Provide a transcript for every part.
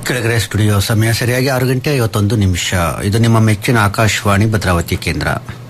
ಕೆಳಗಡೆ ಸ್ಟುಡಿಯೋ ಸಮಯ ಸರಿಯಾಗಿ ಆರು ಗಂಟೆ ಐವತ್ತೊಂದು ನಿಮಿಷ ಇದು ನಿಮ್ಮ ಮೆಚ್ಚಿನ ಆಕಾಶವಾಣಿ ಭದ್ರಾವತಿ ಕೇಂದ್ರ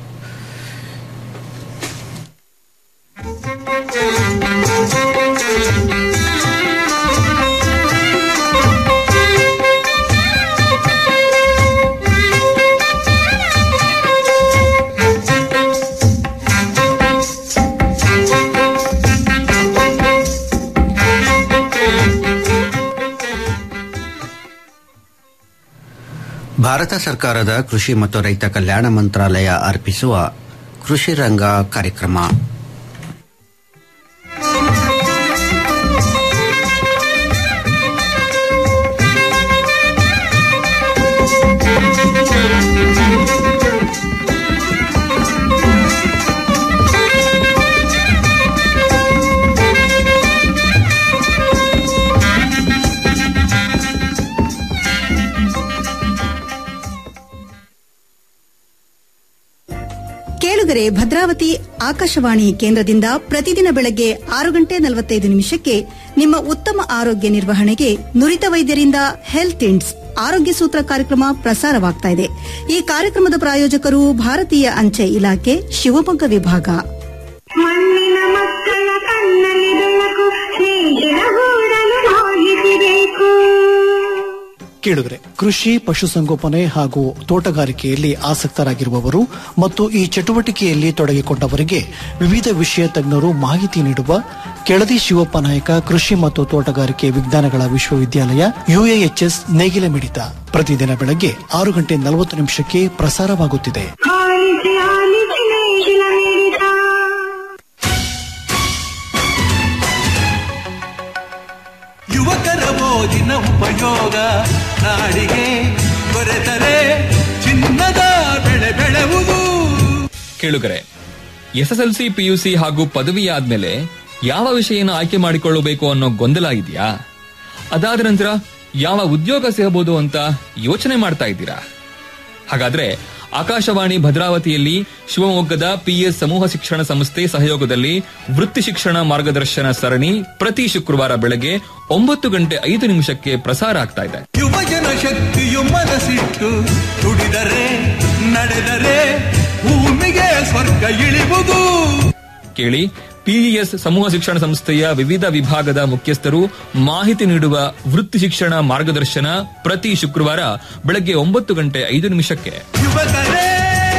ಭಾರತ ಸರ್ಕಾರದ ಕೃಷಿ ಮತ್ತು ರೈತ ಕಲ್ಯಾಣ ಮಂತ್ರಾಲಯ ಅರ್ಪಿಸುವ ಕೃಷಿ ರಂಗ ಕಾರ್ಯಕ್ರಮ ಕೇಳುಗರೆ ಭದ್ರಾವತಿ ಆಕಾಶವಾಣಿ ಕೇಂದ್ರದಿಂದ ಪ್ರತಿದಿನ ಬೆಳಗ್ಗೆ ಆರು ಗಂಟೆ ನಲವತ್ತೈದು ನಿಮಿಷಕ್ಕೆ ನಿಮ್ಮ ಉತ್ತಮ ಆರೋಗ್ಯ ನಿರ್ವಹಣೆಗೆ ನುರಿತ ವೈದ್ಯರಿಂದ ಹೆಲ್ತ್ ಇಂಡ್ಸ್ ಆರೋಗ್ಯ ಸೂತ್ರ ಕಾರ್ಯಕ್ರಮ ಪ್ರಸಾರವಾಗ್ತಾ ಇದೆ ಈ ಕಾರ್ಯಕ್ರಮದ ಪ್ರಾಯೋಜಕರು ಭಾರತೀಯ ಅಂಚೆ ಇಲಾಖೆ ಶಿವಮೊಗ್ಗ ವಿಭಾಗ ಮಣ್ಣಿನ ಮಕ್ಕಳ ಕಣ್ಣಲ್ಲಿ ಬೆಳಕು ಸ್ನೇಹಿತರ ಗೂಡಲು ಹೋಗಿಸಬೇಕು ಕೇಳಿದ್ರೆ ಕೃಷಿ ಪಶುಸಂಗೋಪನೆ ಹಾಗೂ ತೋಟಗಾರಿಕೆಯಲ್ಲಿ ಆಸಕ್ತರಾಗಿರುವವರು ಮತ್ತು ಈ ಚಟುವಟಿಕೆಯಲ್ಲಿ ತೊಡಗಿಕೊಂಡವರಿಗೆ ವಿವಿಧ ವಿಷಯ ತಜ್ಞರು ಮಾಹಿತಿ ನೀಡುವ ಕೆಳದಿ ಶಿವಪ್ಪ ನಾಯಕ ಕೃಷಿ ಮತ್ತು ತೋಟಗಾರಿಕೆ ವಿಜ್ಞಾನಗಳ ವಿಶ್ವವಿದ್ಯಾಲಯ ಯುಎಎಚ್ಎಸ್ ನೇಗಿಲ ಮಿಡಿತ ಪ್ರತಿದಿನ ಬೆಳಗ್ಗೆ ಆರು ಗಂಟೆ ನಲವತ್ತು ನಿಮಿಷಕ್ಕೆ ಪ್ರಸಾರವಾಗುತ್ತಿದೆ ಆಲಿಸಿ ಆಲಿಸಿ ನೇಗಿಲ ಮಿಡಿತ ಯುವಕರ ಓದಿನ ಉಪಯೋಗ ನಾಡಿಗೆ ದೊರೆತರೆ ಚಿನ್ನದ ಬೆಳೆ ಬೆಳೆವುದು ಕೇಳುಗರೆ ಎಸ್ಎಸ್ಎಲ್ಸಿ ಪಿಯುಸಿ ಹಾಗೂ ಪದವಿ ಆದ್ಮೇಲೆ ಯಾವ ವಿಷಯನ ಆಯ್ಕೆ ಮಾಡಿಕೊಳ್ಳಬೇಕು ಅನ್ನೋ ಗೊಂದಲ ಇದೆಯಾ ಅದಾದ ನಂತರ ಯಾವ ಉದ್ಯೋಗ ಸಿಗಬಹುದು ಅಂತ ಯೋಚನೆ ಮಾಡ್ತಾ ಇದ್ದೀರಾ ಹಾಗಾದ್ರೆ ಆಕಾಶವಾಣಿ ಭದ್ರಾವತಿಯಲ್ಲಿ ಶಿವಮೊಗ್ಗದ ಪಿಎಸ್ ಸಮೂಹ ಶಿಕ್ಷಣ ಸಂಸ್ಥೆ ಸಹಯೋಗದಲ್ಲಿ ವೃತ್ತಿ ಶಿಕ್ಷಣ ಮಾರ್ಗದರ್ಶನ ಸರಣಿ ಪ್ರತಿ ಶುಕ್ರವಾರ ಬೆಳಗ್ಗೆ ಒಂಬತ್ತು ಗಂಟೆ ಐದು ನಿಮಿಷಕ್ಕೆ ಪ್ರಸಾರ ಆಗ್ತಾ ಇದೆ ಯುವಜನ ಶಕ್ತಿಯು ಮನಸ್ಸಿಟ್ಟು ದುಡಿದರೆ ನಡೆದರೆ ಭೂಮಿಗೆ ಸ್ವರ್ಗ ಇಳಿವುದು ಕೇಳಿ ಪಿಇಎಸ್ ಸಮೂಹ ಶಿಕ್ಷಣ ಸಂಸ್ಥೆಯ ವಿವಿಧ ವಿಭಾಗದ ಮುಖ್ಯಸ್ಥರು ಮಾಹಿತಿ ನೀಡುವ ವೃತ್ತಿ ಶಿಕ್ಷಣ ಮಾರ್ಗದರ್ಶನ ಪ್ರತಿ ಶುಕ್ರವಾರ ಬೆಳಗ್ಗೆ ಒಂಬತ್ತು ಗಂಟೆ ಐದು ನಿಮಿಷಕ್ಕೆ ಯುವಕರೇ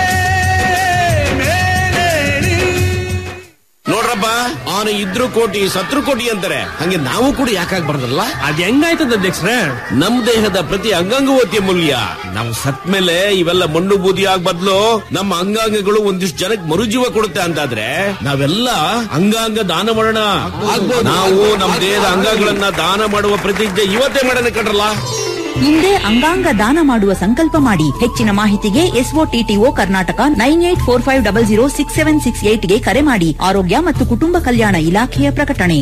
ಮೇಲೇಳಿ ನೋಡ್ರಪ್ಪ ಅವನು ಇದ್ರು ಕೋಟಿ ಸತ್ರು ಕೋಟಿ ಅಂತಾರೆ ಹಂಗೆ ನಾವು ಕೂಡ ಯಾಕಾಗ್ಬಾರ್ದಲ್ಲ ಅದ್ ಹೆಂಗಾಯ್ತದ ಅಧ್ಯಕ್ಷರೇ ನಮ್ ದೇಹದ ಪ್ರತಿ ಅಂಗಾಂಗವೂ ಅತಿ ಅಮೂಲ್ಯ ನಾವು ಸತ್ ಮೇಲೆ ಇವೆಲ್ಲ ಮಣ್ಣು ಬೂದಿ ಆಗ್ ಬದ್ಲು ನಮ್ಮ ಅಂಗಾಂಗಗಳು ಒಂದಿಷ್ಟು ಜನಕ್ಕೆ ಮರುಜೀವ ಕೊಡುತ್ತೆ ಅಂತಾದ್ರೆ ನಾವೆಲ್ಲ ಅಂಗಾಂಗ ದಾನ ಮಾಡೋಣ ನಾವು ನಮ್ಮ ದೇಹದ ಅಂಗಗಳನ್ನ ದಾನ ಮಾಡುವ ಪ್ರತಿಜ್ಞೆ ಇವತ್ತೇ ಮಾಡೋಣ ಕಣ್ರಲ್ಲ ಹಿಂದೆ ಅಂಗಾಂಗ ದಾನ ಮಾಡುವ ಸಂಕಲ್ಪ ಮಾಡಿ ಹೆಚ್ಚಿನ ಮಾಹಿತಿಗೆ SOTTO Karnataka nine eight four five double zero six seven six ಏಟ್ಗೆ ಕರೆ ಮಾಡಿ ಆರೋಗ್ಯ ಮತ್ತು ಕುಟುಂಬ ಕಲ್ಯಾಣ ಇಲಾಖೆಯ ಪ್ರಕಟಣೆ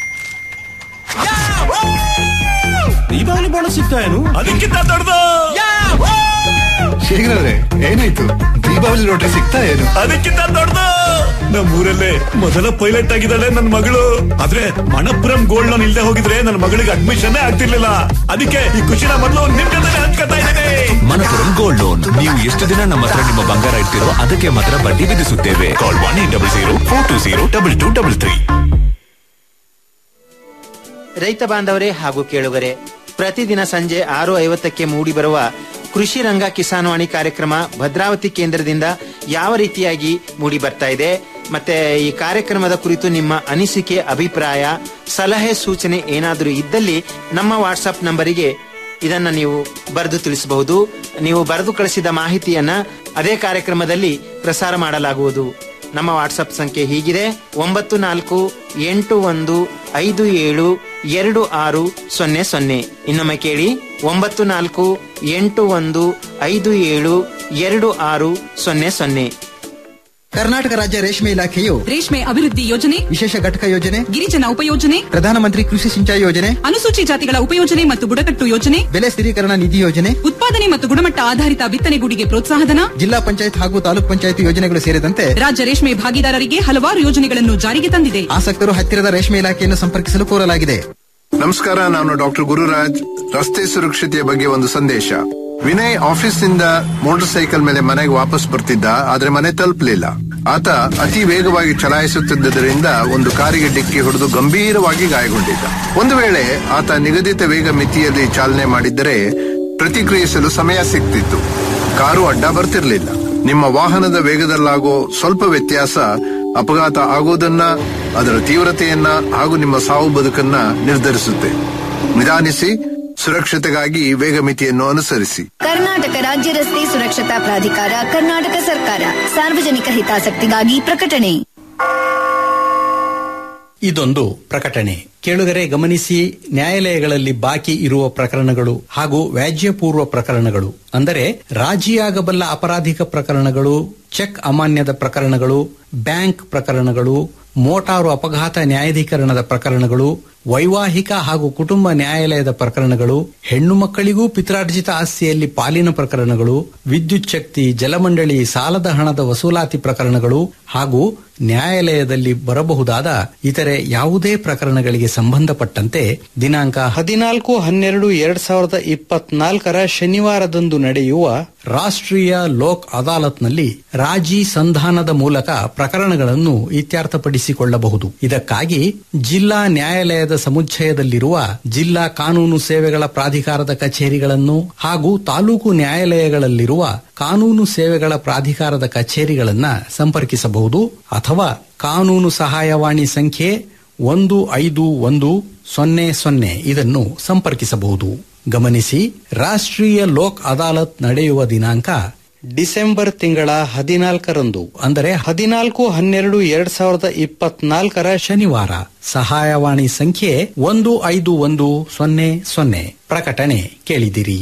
ದೀಪಾವಳಿ ಬೋನಸ್ ಸಿಗ್ತಾ ಏನು ಅದಕ್ಕಿಂತ ದೊಡ್ಡದು ಶೇಖರವ್ರೆ ಏನಾಯ್ತು ದೀಪಾವಳಿ ರೋಟ್ರಿ ಸಿಗ್ತಾ ಏನು ಅದಕ್ಕಿಂತ ದೊಡ್ಡದು ನಮ್ಮೂರಲ್ಲೇ ಮೊದಲ ಪೈಲಟ್ ಆಗಿದ್ದಾಳೆ ನನ್ನ ಮಗಳು ಆದ್ರೆ ಮಣಪುರಂ ಗೋಲ್ಡ್ ಲೋನ್ ಇಲ್ಲದೆ ಹೋಗಿದ್ರೆ ನನ್ನ ಮಗಳಿಗೆ ಅಡ್ಮಿಷನ್ ಆಗ್ತಿರ್ಲಿಲ್ಲ ಅದಕ್ಕೆ ಈ ಖುಷಿನ ಮೊದಲು ನಿಮ್ ಜೊತೆ ಹಂಚ್ಕೊತಾ ಇದ್ದೇನೆ ಮನಪುರಂ ಗೋಲ್ಡ್ ಲೋನ್ ನೀವು ಎಷ್ಟು ದಿನ ನಮ್ಮ ಹತ್ರ ನಿಮ್ಮ ಬಂಗಾರ ಇಡ್ತಿರೋ ಅದಕ್ಕೆ ಮಾತ್ರ ಬಡ್ಡಿ ವಿಧಿಸುತ್ತೇವೆ call one eight double zero four two zero double two double three ರೈತ ಬಾಂಧವರೇ ಹಾಗೂ ಕೇಳುಗರೆ ಪ್ರತಿದಿನ ಸಂಜೆ ಆರು ಐವತ್ತಕ್ಕೆ ಮೂಡಿಬರುವ ಕೃಷಿ ರಂಗ ಕಿಸಾನ್ವಾಣಿ ಕಾರ್ಯಕ್ರಮ ಭದ್ರಾವತಿ ಕೇಂದ್ರದಿಂದ ಯಾವ ರೀತಿಯಾಗಿ ಮೂಡಿ ಬರ್ತಾ ಇದೆ ಮತ್ತೆ ಈ ಕಾರ್ಯಕ್ರಮದ ಕುರಿತು ನಿಮ್ಮ ಅನಿಸಿಕೆ ಅಭಿಪ್ರಾಯ ಸಲಹೆ ಸೂಚನೆ ಏನಾದರೂ ಇದ್ದಲ್ಲಿ ನಮ್ಮ ವಾಟ್ಸಪ್ ನಂಬರಿಗೆ ಇದನ್ನ ನೀವು ಬರೆದು ತಿಳಿಸಬಹುದು ನೀವು ಬರೆದು ಕಳಿಸಿದ ಮಾಹಿತಿಯನ್ನ ಅದೇ ಕಾರ್ಯಕ್ರಮದಲ್ಲಿ ಪ್ರಸಾರ ಮಾಡಲಾಗುವುದು ನಮ್ಮ ವಾಟ್ಸಪ್ ಸಂಖ್ಯೆ ಹೀಗಿದೆ ಒಂಬತ್ತು ನಾಲ್ಕು ಎಂಟು ಒಂದು ಐದು ಏಳು ಎರಡು ಆರು ಸೊನ್ನೆ ಸೊನ್ನೆ ಇನ್ನೊಮ್ಮೆ ಕೇಳಿ ಒಂಬತ್ತು ನಾಲ್ಕು ಎಂಟು ಒಂದು ಐದು ಏಳು ಎರಡು ಆರು ಸೊನ್ನೆ ಸೊನ್ನೆ ಕರ್ನಾಟಕ ರಾಜ್ಯ ರೇಷ್ಮೆ ಇಲಾಖೆಯು ರೇಷ್ಮೆ ಅಭಿವೃದ್ಧಿ ಯೋಜನೆ ವಿಶೇಷ ಘಟಕ ಯೋಜನೆ ಗಿರಿಜನ ಉಪಯೋಜನೆ ಪ್ರಧಾನಮಂತ್ರಿ ಕೃಷಿ ಸಿಂಚಾಯಿ ಯೋಜನೆ ಅನುಸೂಚಿ ಜಾತಿಗಳ ಉಪಯೋಜನೆ ಮತ್ತು ಬುಡಕಟ್ಟು ಯೋಜನೆ ಬೆಲೆ ಸ್ಥಿರೀಕರಣ ನಿಧಿ ಯೋಜನೆ ಉತ್ಪಾದನೆ ಮತ್ತು ಗುಣಮಟ್ಟ ಆಧಾರಿತ ಬಿತ್ತನೆಗೂಡಿಗೆ ಪ್ರೋತ್ಸಾಹಧನ ಜಿಲ್ಲಾ ಪಂಚಾಯತ್ ಹಾಗೂ ತಾಲೂಕ್ ಪಂಚಾಯತ್ ಯೋಜನೆಗಳು ಸೇರಿದಂತೆ ರಾಜ್ಯ ರೇಷ್ಮೆ ಭಾಗಿದಾರರಿಗೆ ಹಲವಾರು ಯೋಜನೆಗಳನ್ನು ಜಾರಿಗೆ ತಂದಿದೆ ಆಸಕ್ತರು ಹತ್ತಿರದ ರೇಷ್ಮೆ ಇಲಾಖೆಯನ್ನು ಸಂಪರ್ಕಿಸಲು ಕೋರಲಾಗಿದೆ ನಮಸ್ಕಾರ ನಾನು ಡಾಕ್ಟರ್ ಗುರುರಾಜ್ ರಸ್ತೆ ಸುರಕ್ಷತೆಯ ಬಗ್ಗೆ ಒಂದು ಸಂದೇಶ ವಿನಯ್ ಆಫೀಸ್ನಿಂದ ಮೋಟಾರ್ ಸೈಕಲ್ ಮೇಲೆ ಮನೆಗೆ ವಾಪಸ್ ಬರ್ತಿದ್ದ ಆದ್ರೆ ಮನೆ ತಲುಪಲಿಲ್ಲ ಆತ ಅತಿ ವೇಗವಾಗಿ ಚಲಾಯಿಸುತ್ತಿದ್ದರಿಂದ ಒಂದು ಕಾರಿಗೆ ಡಿಕ್ಕಿ ಹೊಡೆದು ಗಂಭೀರವಾಗಿ ಗಾಯಗೊಂಡಿದ್ದ ಒಂದು ವೇಳೆ ಆತ ನಿಗದಿತ ವೇಗ ಮಿತಿಯಲ್ಲಿ ಚಾಲನೆ ಮಾಡಿದ್ದರೆ ಪ್ರತಿಕ್ರಿಯಿಸಲು ಸಮಯ ಸಿಗ್ತಿತ್ತು ಕಾರು ಅಡ್ಡ ಬರ್ತಿರ್ಲಿಲ್ಲ ನಿಮ್ಮ ವಾಹನದ ವೇಗದಲ್ಲಾಗೋ ಸ್ವಲ್ಪ ವ್ಯತ್ಯಾಸ ಅಪಘಾತ ಆಗೋದನ್ನ ಅದರ ತೀವ್ರತೆಯನ್ನ ಹಾಗೂ ನಿಮ್ಮ ಸಾವು ಬದುಕನ್ನ ನಿರ್ಧರಿಸುತ್ತೆ ನಿಧಾನಿಸಿ ಸುರಕ್ಷತೆಗಾಗಿ ವೇಗ ಮಿತಿಯನ್ನು ಅನುಸರಿಸಿ ಕರ್ನಾಟಕ ರಾಜ್ಯ ರಸ್ತೆ ಸುರಕ್ಷತಾ ಪ್ರಾಧಿಕಾರ ಕರ್ನಾಟಕ ಸರ್ಕಾರ ಸಾರ್ವಜನಿಕ ಹಿತಾಸಕ್ತಿಗಾಗಿ ಪ್ರಕಟಣೆ ಇದೊಂದು ಪ್ರಕಟಣೆ ಕೇಳುಗರೆ ಗಮನಿಸಿ ನ್ಯಾಯಾಲಯಗಳಲ್ಲಿ ಬಾಕಿ ಇರುವ ಪ್ರಕರಣಗಳು ಹಾಗೂ ವ್ಯಾಜ್ಯಪೂರ್ವ ಪ್ರಕರಣಗಳು ಅಂದರೆ ರಾಜಿಯಾಗಬಲ್ಲ ಅಪರಾಧಿಕ ಪ್ರಕರಣಗಳು ಚೆಕ್ ಅಮಾನ್ಯದ ಪ್ರಕರಣಗಳು ಬ್ಯಾಂಕ್ ಪ್ರಕರಣಗಳು ಮೋಟಾರು ಅಪಘಾತ ನ್ಯಾಯಾಧೀಕರಣದ ಪ್ರಕರಣಗಳು ವೈವಾಹಿಕ ಹಾಗೂ ಕುಟುಂಬ ನ್ಯಾಯಾಲಯದ ಪ್ರಕರಣಗಳು ಹೆಣ್ಣು ಮಕ್ಕಳಿಗೂ ಪಿತ್ರಾರ್ಜಿತ ಆಸ್ತಿಯಲ್ಲಿ ಪಾಲಿನ ಪ್ರಕರಣಗಳು ವಿದ್ಯುತ್ ಶಕ್ತಿ ಜಲಮಂಡಳಿ ಸಾಲದ ಹಣದ ವಸೂಲಾತಿ ಪ್ರಕರಣಗಳು ಹಾಗೂ ನ್ಯಾಯಾಲಯದಲ್ಲಿ ಬರಬಹುದಾದ ಇತರೆ ಯಾವುದೇ ಪ್ರಕರಣಗಳಿಗೆ ಸಂಬಂಧಪಟ್ಟಂತೆ ದಿನಾಂಕ ಹದಿನಾಲ್ಕು ಹನ್ನೆರಡು ಎರಡ್ ಸಾವಿರದ ಇಪ್ಪತ್ನಾಲ್ಕರ ಶನಿವಾರದಂದು ನಡೆಯುವ ರಾಷ್ಟ್ರೀಯ ಲೋಕ್ ಅದಾಲತ್ನಲ್ಲಿ ರಾಜಿ ಸಂಧಾನದ ಮೂಲಕ ಪ್ರಕರಣಗಳನ್ನು ಇತ್ಯರ್ಥಪಡಿಸಿಕೊಳ್ಳಬಹುದು ಇದಕ್ಕಾಗಿ ಜಿಲ್ಲಾ ನ್ಯಾಯಾಲಯದ ಸಮುಚ್ಚಯದಲ್ಲಿರುವ ಜಿಲ್ಲಾ ಕಾನೂನು ಸೇವೆಗಳ ಪ್ರಾಧಿಕಾರದ ಕಚೇರಿಗಳನ್ನು ಹಾಗೂ ತಾಲೂಕು ನ್ಯಾಯಾಲಯಗಳಲ್ಲಿರುವ ಕಾನೂನು ಸೇವೆಗಳ ಪ್ರಾಧಿಕಾರದ ಕಚೇರಿಗಳನ್ನ ಸಂಪರ್ಕಿಸಬಹುದು ಅಥವಾ ಕಾನೂನು ಸಹಾಯವಾಣಿ ಸಂಖ್ಯೆ ಒಂದು ಐದು ಒಂದು ಸೊನ್ನೆ ಸೊನ್ನೆ ಇದನ್ನು ಸಂಪರ್ಕಿಸಬಹುದು ಗಮನಿಸಿ ರಾಷ್ಟ್ರೀಯ ಲೋಕ್ ಅದಾಲತ್ ನಡೆಯುವ ದಿನಾಂಕ ಡಿಸೆಂಬರ್ ತಿಂಗಳ ಹದಿನಾಲ್ಕರಂದು ಅಂದರೆ ಹದಿನಾಲ್ಕು ಹನ್ನೆರಡು ಎರಡ್ ಸಾವಿರದ ಇಪ್ಪತ್ನಾಲ್ಕರ ಶನಿವಾರ ಸಹಾಯವಾಣಿ ಸಂಖ್ಯೆ ಒಂದು ಐದು ಒಂದು ಸೊನ್ನೆ ಸೊನ್ನೆ ಪ್ರಕಟಣೆ ಕೇಳಿದಿರಿ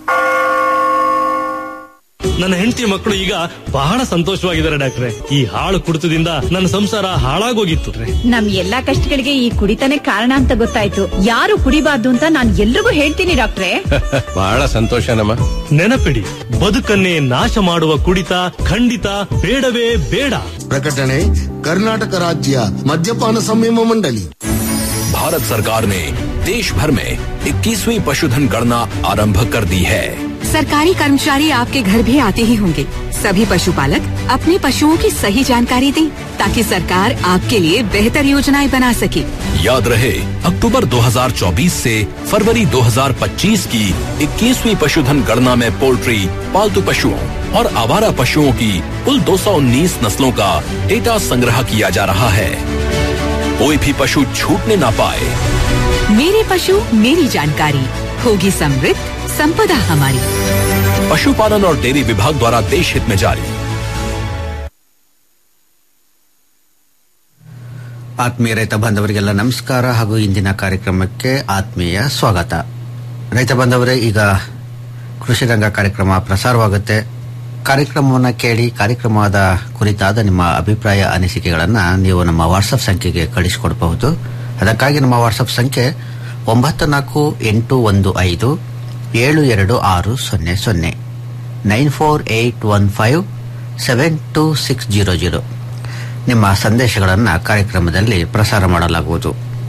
ನನ್ನ ಹೆಂಡತಿ ಮಕ್ಕಳು ಈಗ ಬಹಳ ಸಂತೋಷವಾಗಿದ್ದಾರೆ ಡಾಕ್ಟ್ರೆ ಈ ಹಾಳು ಕುಡಿತದಿಂದ ನನ್ನ ಸಂಸಾರ ಹಾಳಾಗೋಗಿತ್ತು ನಮ್ ಎಲ್ಲಾ ಕಷ್ಟಗಳಿಗೆ ಈ ಕುಡಿತಾನೆ ಕಾರಣ ಅಂತ ಗೊತ್ತಾಯ್ತು ಯಾರು ಕುಡಿಬಾರ್ದು ಅಂತ ನಾನ್ ಎಲ್ರಿಗೂ ಹೇಳ್ತೀನಿ ಡಾಕ್ಟ್ರೆ ಬಹಳ ಸಂತೋಷನಮ್ಮ ನೆನಪಿಡಿ ಬದುಕನ್ನೇ ನಾಶ ಮಾಡುವ ಕುಡಿತ ಖಂಡಿತ ಬೇಡವೇ ಬೇಡ ಪ್ರಕಟಣೆ ಕರ್ನಾಟಕ ರಾಜ್ಯ ಮದ್ಯಪಾನ ಸಂಯಮ ಮಂಡಳಿ भारत सरकार ने देश भर में 21वीं पशुधन गणना आरंभ कर दी है सरकारी कर्मचारी आपके घर भी आते ही होंगे सभी पशुपालक अपने पशुओं की सही जानकारी दें ताकि सरकार आपके लिए बेहतर योजनाएं बना सके याद रहे अक्टूबर 2024 से फरवरी 2025 की 21वीं पशुधन गणना में पोल्ट्री पालतू पशुओं और आवारा पशुओं की कुल 219 नस्लों का डेटा संग्रह किया जा रहा है कोई भी पशु छूटने ना पाए मेरे पशु मेरी जानकारी होगी समृद्ध संपदा हमारी पशुपालन और डेयरी विभाग द्वारा देश हित में जारी ಆತ್ಮೀಯ ರೈತ ಬಾಂಧವರಿಗೆಲ್ಲ ನಮಸ್ಕಾರ ಹಾಗೂ ಇಂದಿನ ಕಾರ್ಯಕ್ರಮಕ್ಕೆ ಆತ್ಮೀಯ ಸ್ವಾಗತ ರೈತ ಬಾಂಧವರೇ ಈಗ ಕೃಷಿ ರಂಗ ಕಾರ್ಯಕ್ರಮ ಪ್ರಸಾರವಾಗುತ್ತೆ ಕಾರ್ಯಕ್ರಮವನ್ನು ಕೇಳಿ ಕಾರ್ಯಕ್ರಮದ ಕುರಿತಾದ ನಿಮ್ಮ ಅಭಿಪ್ರಾಯ ಅನಿಸಿಕೆಗಳನ್ನು ನೀವು ನಮ್ಮ ವಾಟ್ಸಪ್ ಸಂಖ್ಯೆಗೆ ಕಳಿಸಿಕೊಡಬಹುದು ಅದಕ್ಕಾಗಿ ನಮ್ಮ ವಾಟ್ಸಪ್ ಸಂಖ್ಯೆ ಒಂಬತ್ತು ನಾಲ್ಕು ಎಂಟು ಒಂದು ಐದು ಏಳು ಎರಡು ಆರು ಸೊನ್ನೆ ಸೊನ್ನೆ nine four eight one five seven two six zero zero ನಿಮ್ಮ ಸಂದೇಶಗಳನ್ನು ಕಾರ್ಯಕ್ರಮದಲ್ಲಿ ಪ್ರಸಾರ ಮಾಡಲಾಗುವುದು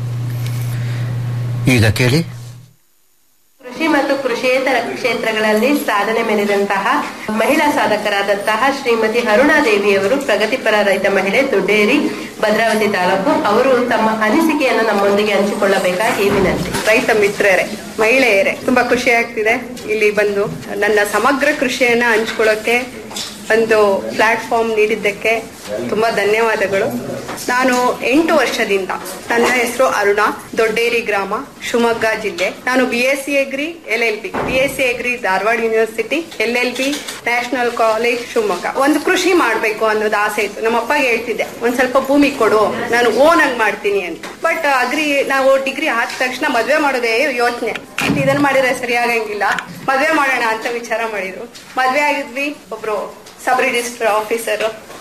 ಈಗ ಕೇಳಿ ಕೃಷಿ ಮತ್ತು ಕೃಷಿಯೇತರ ಕ್ಷೇತ್ರಗಳಲ್ಲಿ ಸಾಧನೆ ಮೆರೆದಂತಹ ಮಹಿಳಾ ಸಾಧಕರಾದಂತಹ ಶ್ರೀಮತಿ ಅರುಣಾದೇವಿಯವರು ಪ್ರಗತಿಪರ ರೈತ ಮಹಿಳೆ ದೊಡ್ಡೇರಿ ಭದ್ರಾವತಿ ತಾಲೂಕು ಅವರು ತಮ್ಮ ಅನಿಸಿಕೆಯನ್ನು ನಮ್ಮೊಂದಿಗೆ ಹಂಚಿಕೊಳ್ಳಬೇಕಾಗಿ ವಿನಂತಿ ರೈತ ಮಿತ್ರರೇ ಮಹಿಳೆಯರೇ ತುಂಬಾ ಖುಷಿ ಆಗ್ತಿದೆ ಇಲ್ಲಿ ಬಂದು ನನ್ನ ಸಮಗ್ರ ಕೃಷಿಯನ್ನ ಹಂಚ್ಕೊಳ್ಳೋಕೆ ಒಂದು ಪ್ಲಾಟ್ಫಾರ್ಮ್ ನೀಡಿದ್ದಕ್ಕೆ ತುಂಬಾ ಧನ್ಯವಾದಗಳು ನಾನು ಎಂಟು ವರ್ಷದಿಂದ ನನ್ನ ಹೆಸರು ಅರುಣ ದೊಡ್ಡೇರಿ ಗ್ರಾಮ ಶಿವಮೊಗ್ಗ ಜಿಲ್ಲೆ ನಾನು B S C agri L L B B S C agri Dharwad university L L B national college Shivamogga ಒಂದು ಕೃಷಿ ಮಾಡ್ಬೇಕು ಅನ್ನೋದು ಆಸೆ ಇತ್ತು ನಮ್ಮ ಅಪ್ಪಗೆ ಹೇಳ್ತಿದ್ದೆ ಒಂದ್ ಸ್ವಲ್ಪ ಭೂಮಿ ಕೊಡು ನಾನು ಓನ್ ಆಗಿ ಮಾಡ್ತೀನಿ ಅಂತ ಬಟ್ ಅಗ್ರಿ ನಾವು ಡಿಗ್ರಿ ಆದ ತಕ್ಷಣ ಮದ್ವೆ ಮಾಡೋದೇ ಯೋಚನೆ ಇದನ್ನ ಮಾಡಿದ್ರೆ ಸರಿಯಾಗಂಗಿಲ್ಲ ಮದ್ವೆ ಮಾಡೋಣ ಅಂತ ವಿಚಾರ ಮಾಡಿದ್ರು ಮದ್ವೆ ಆಗಿದ್ವಿ ಒಬ್ರು ಸಬ್ ರಿಜಿಸ್ಟರ್ ಆಫೀಸರ್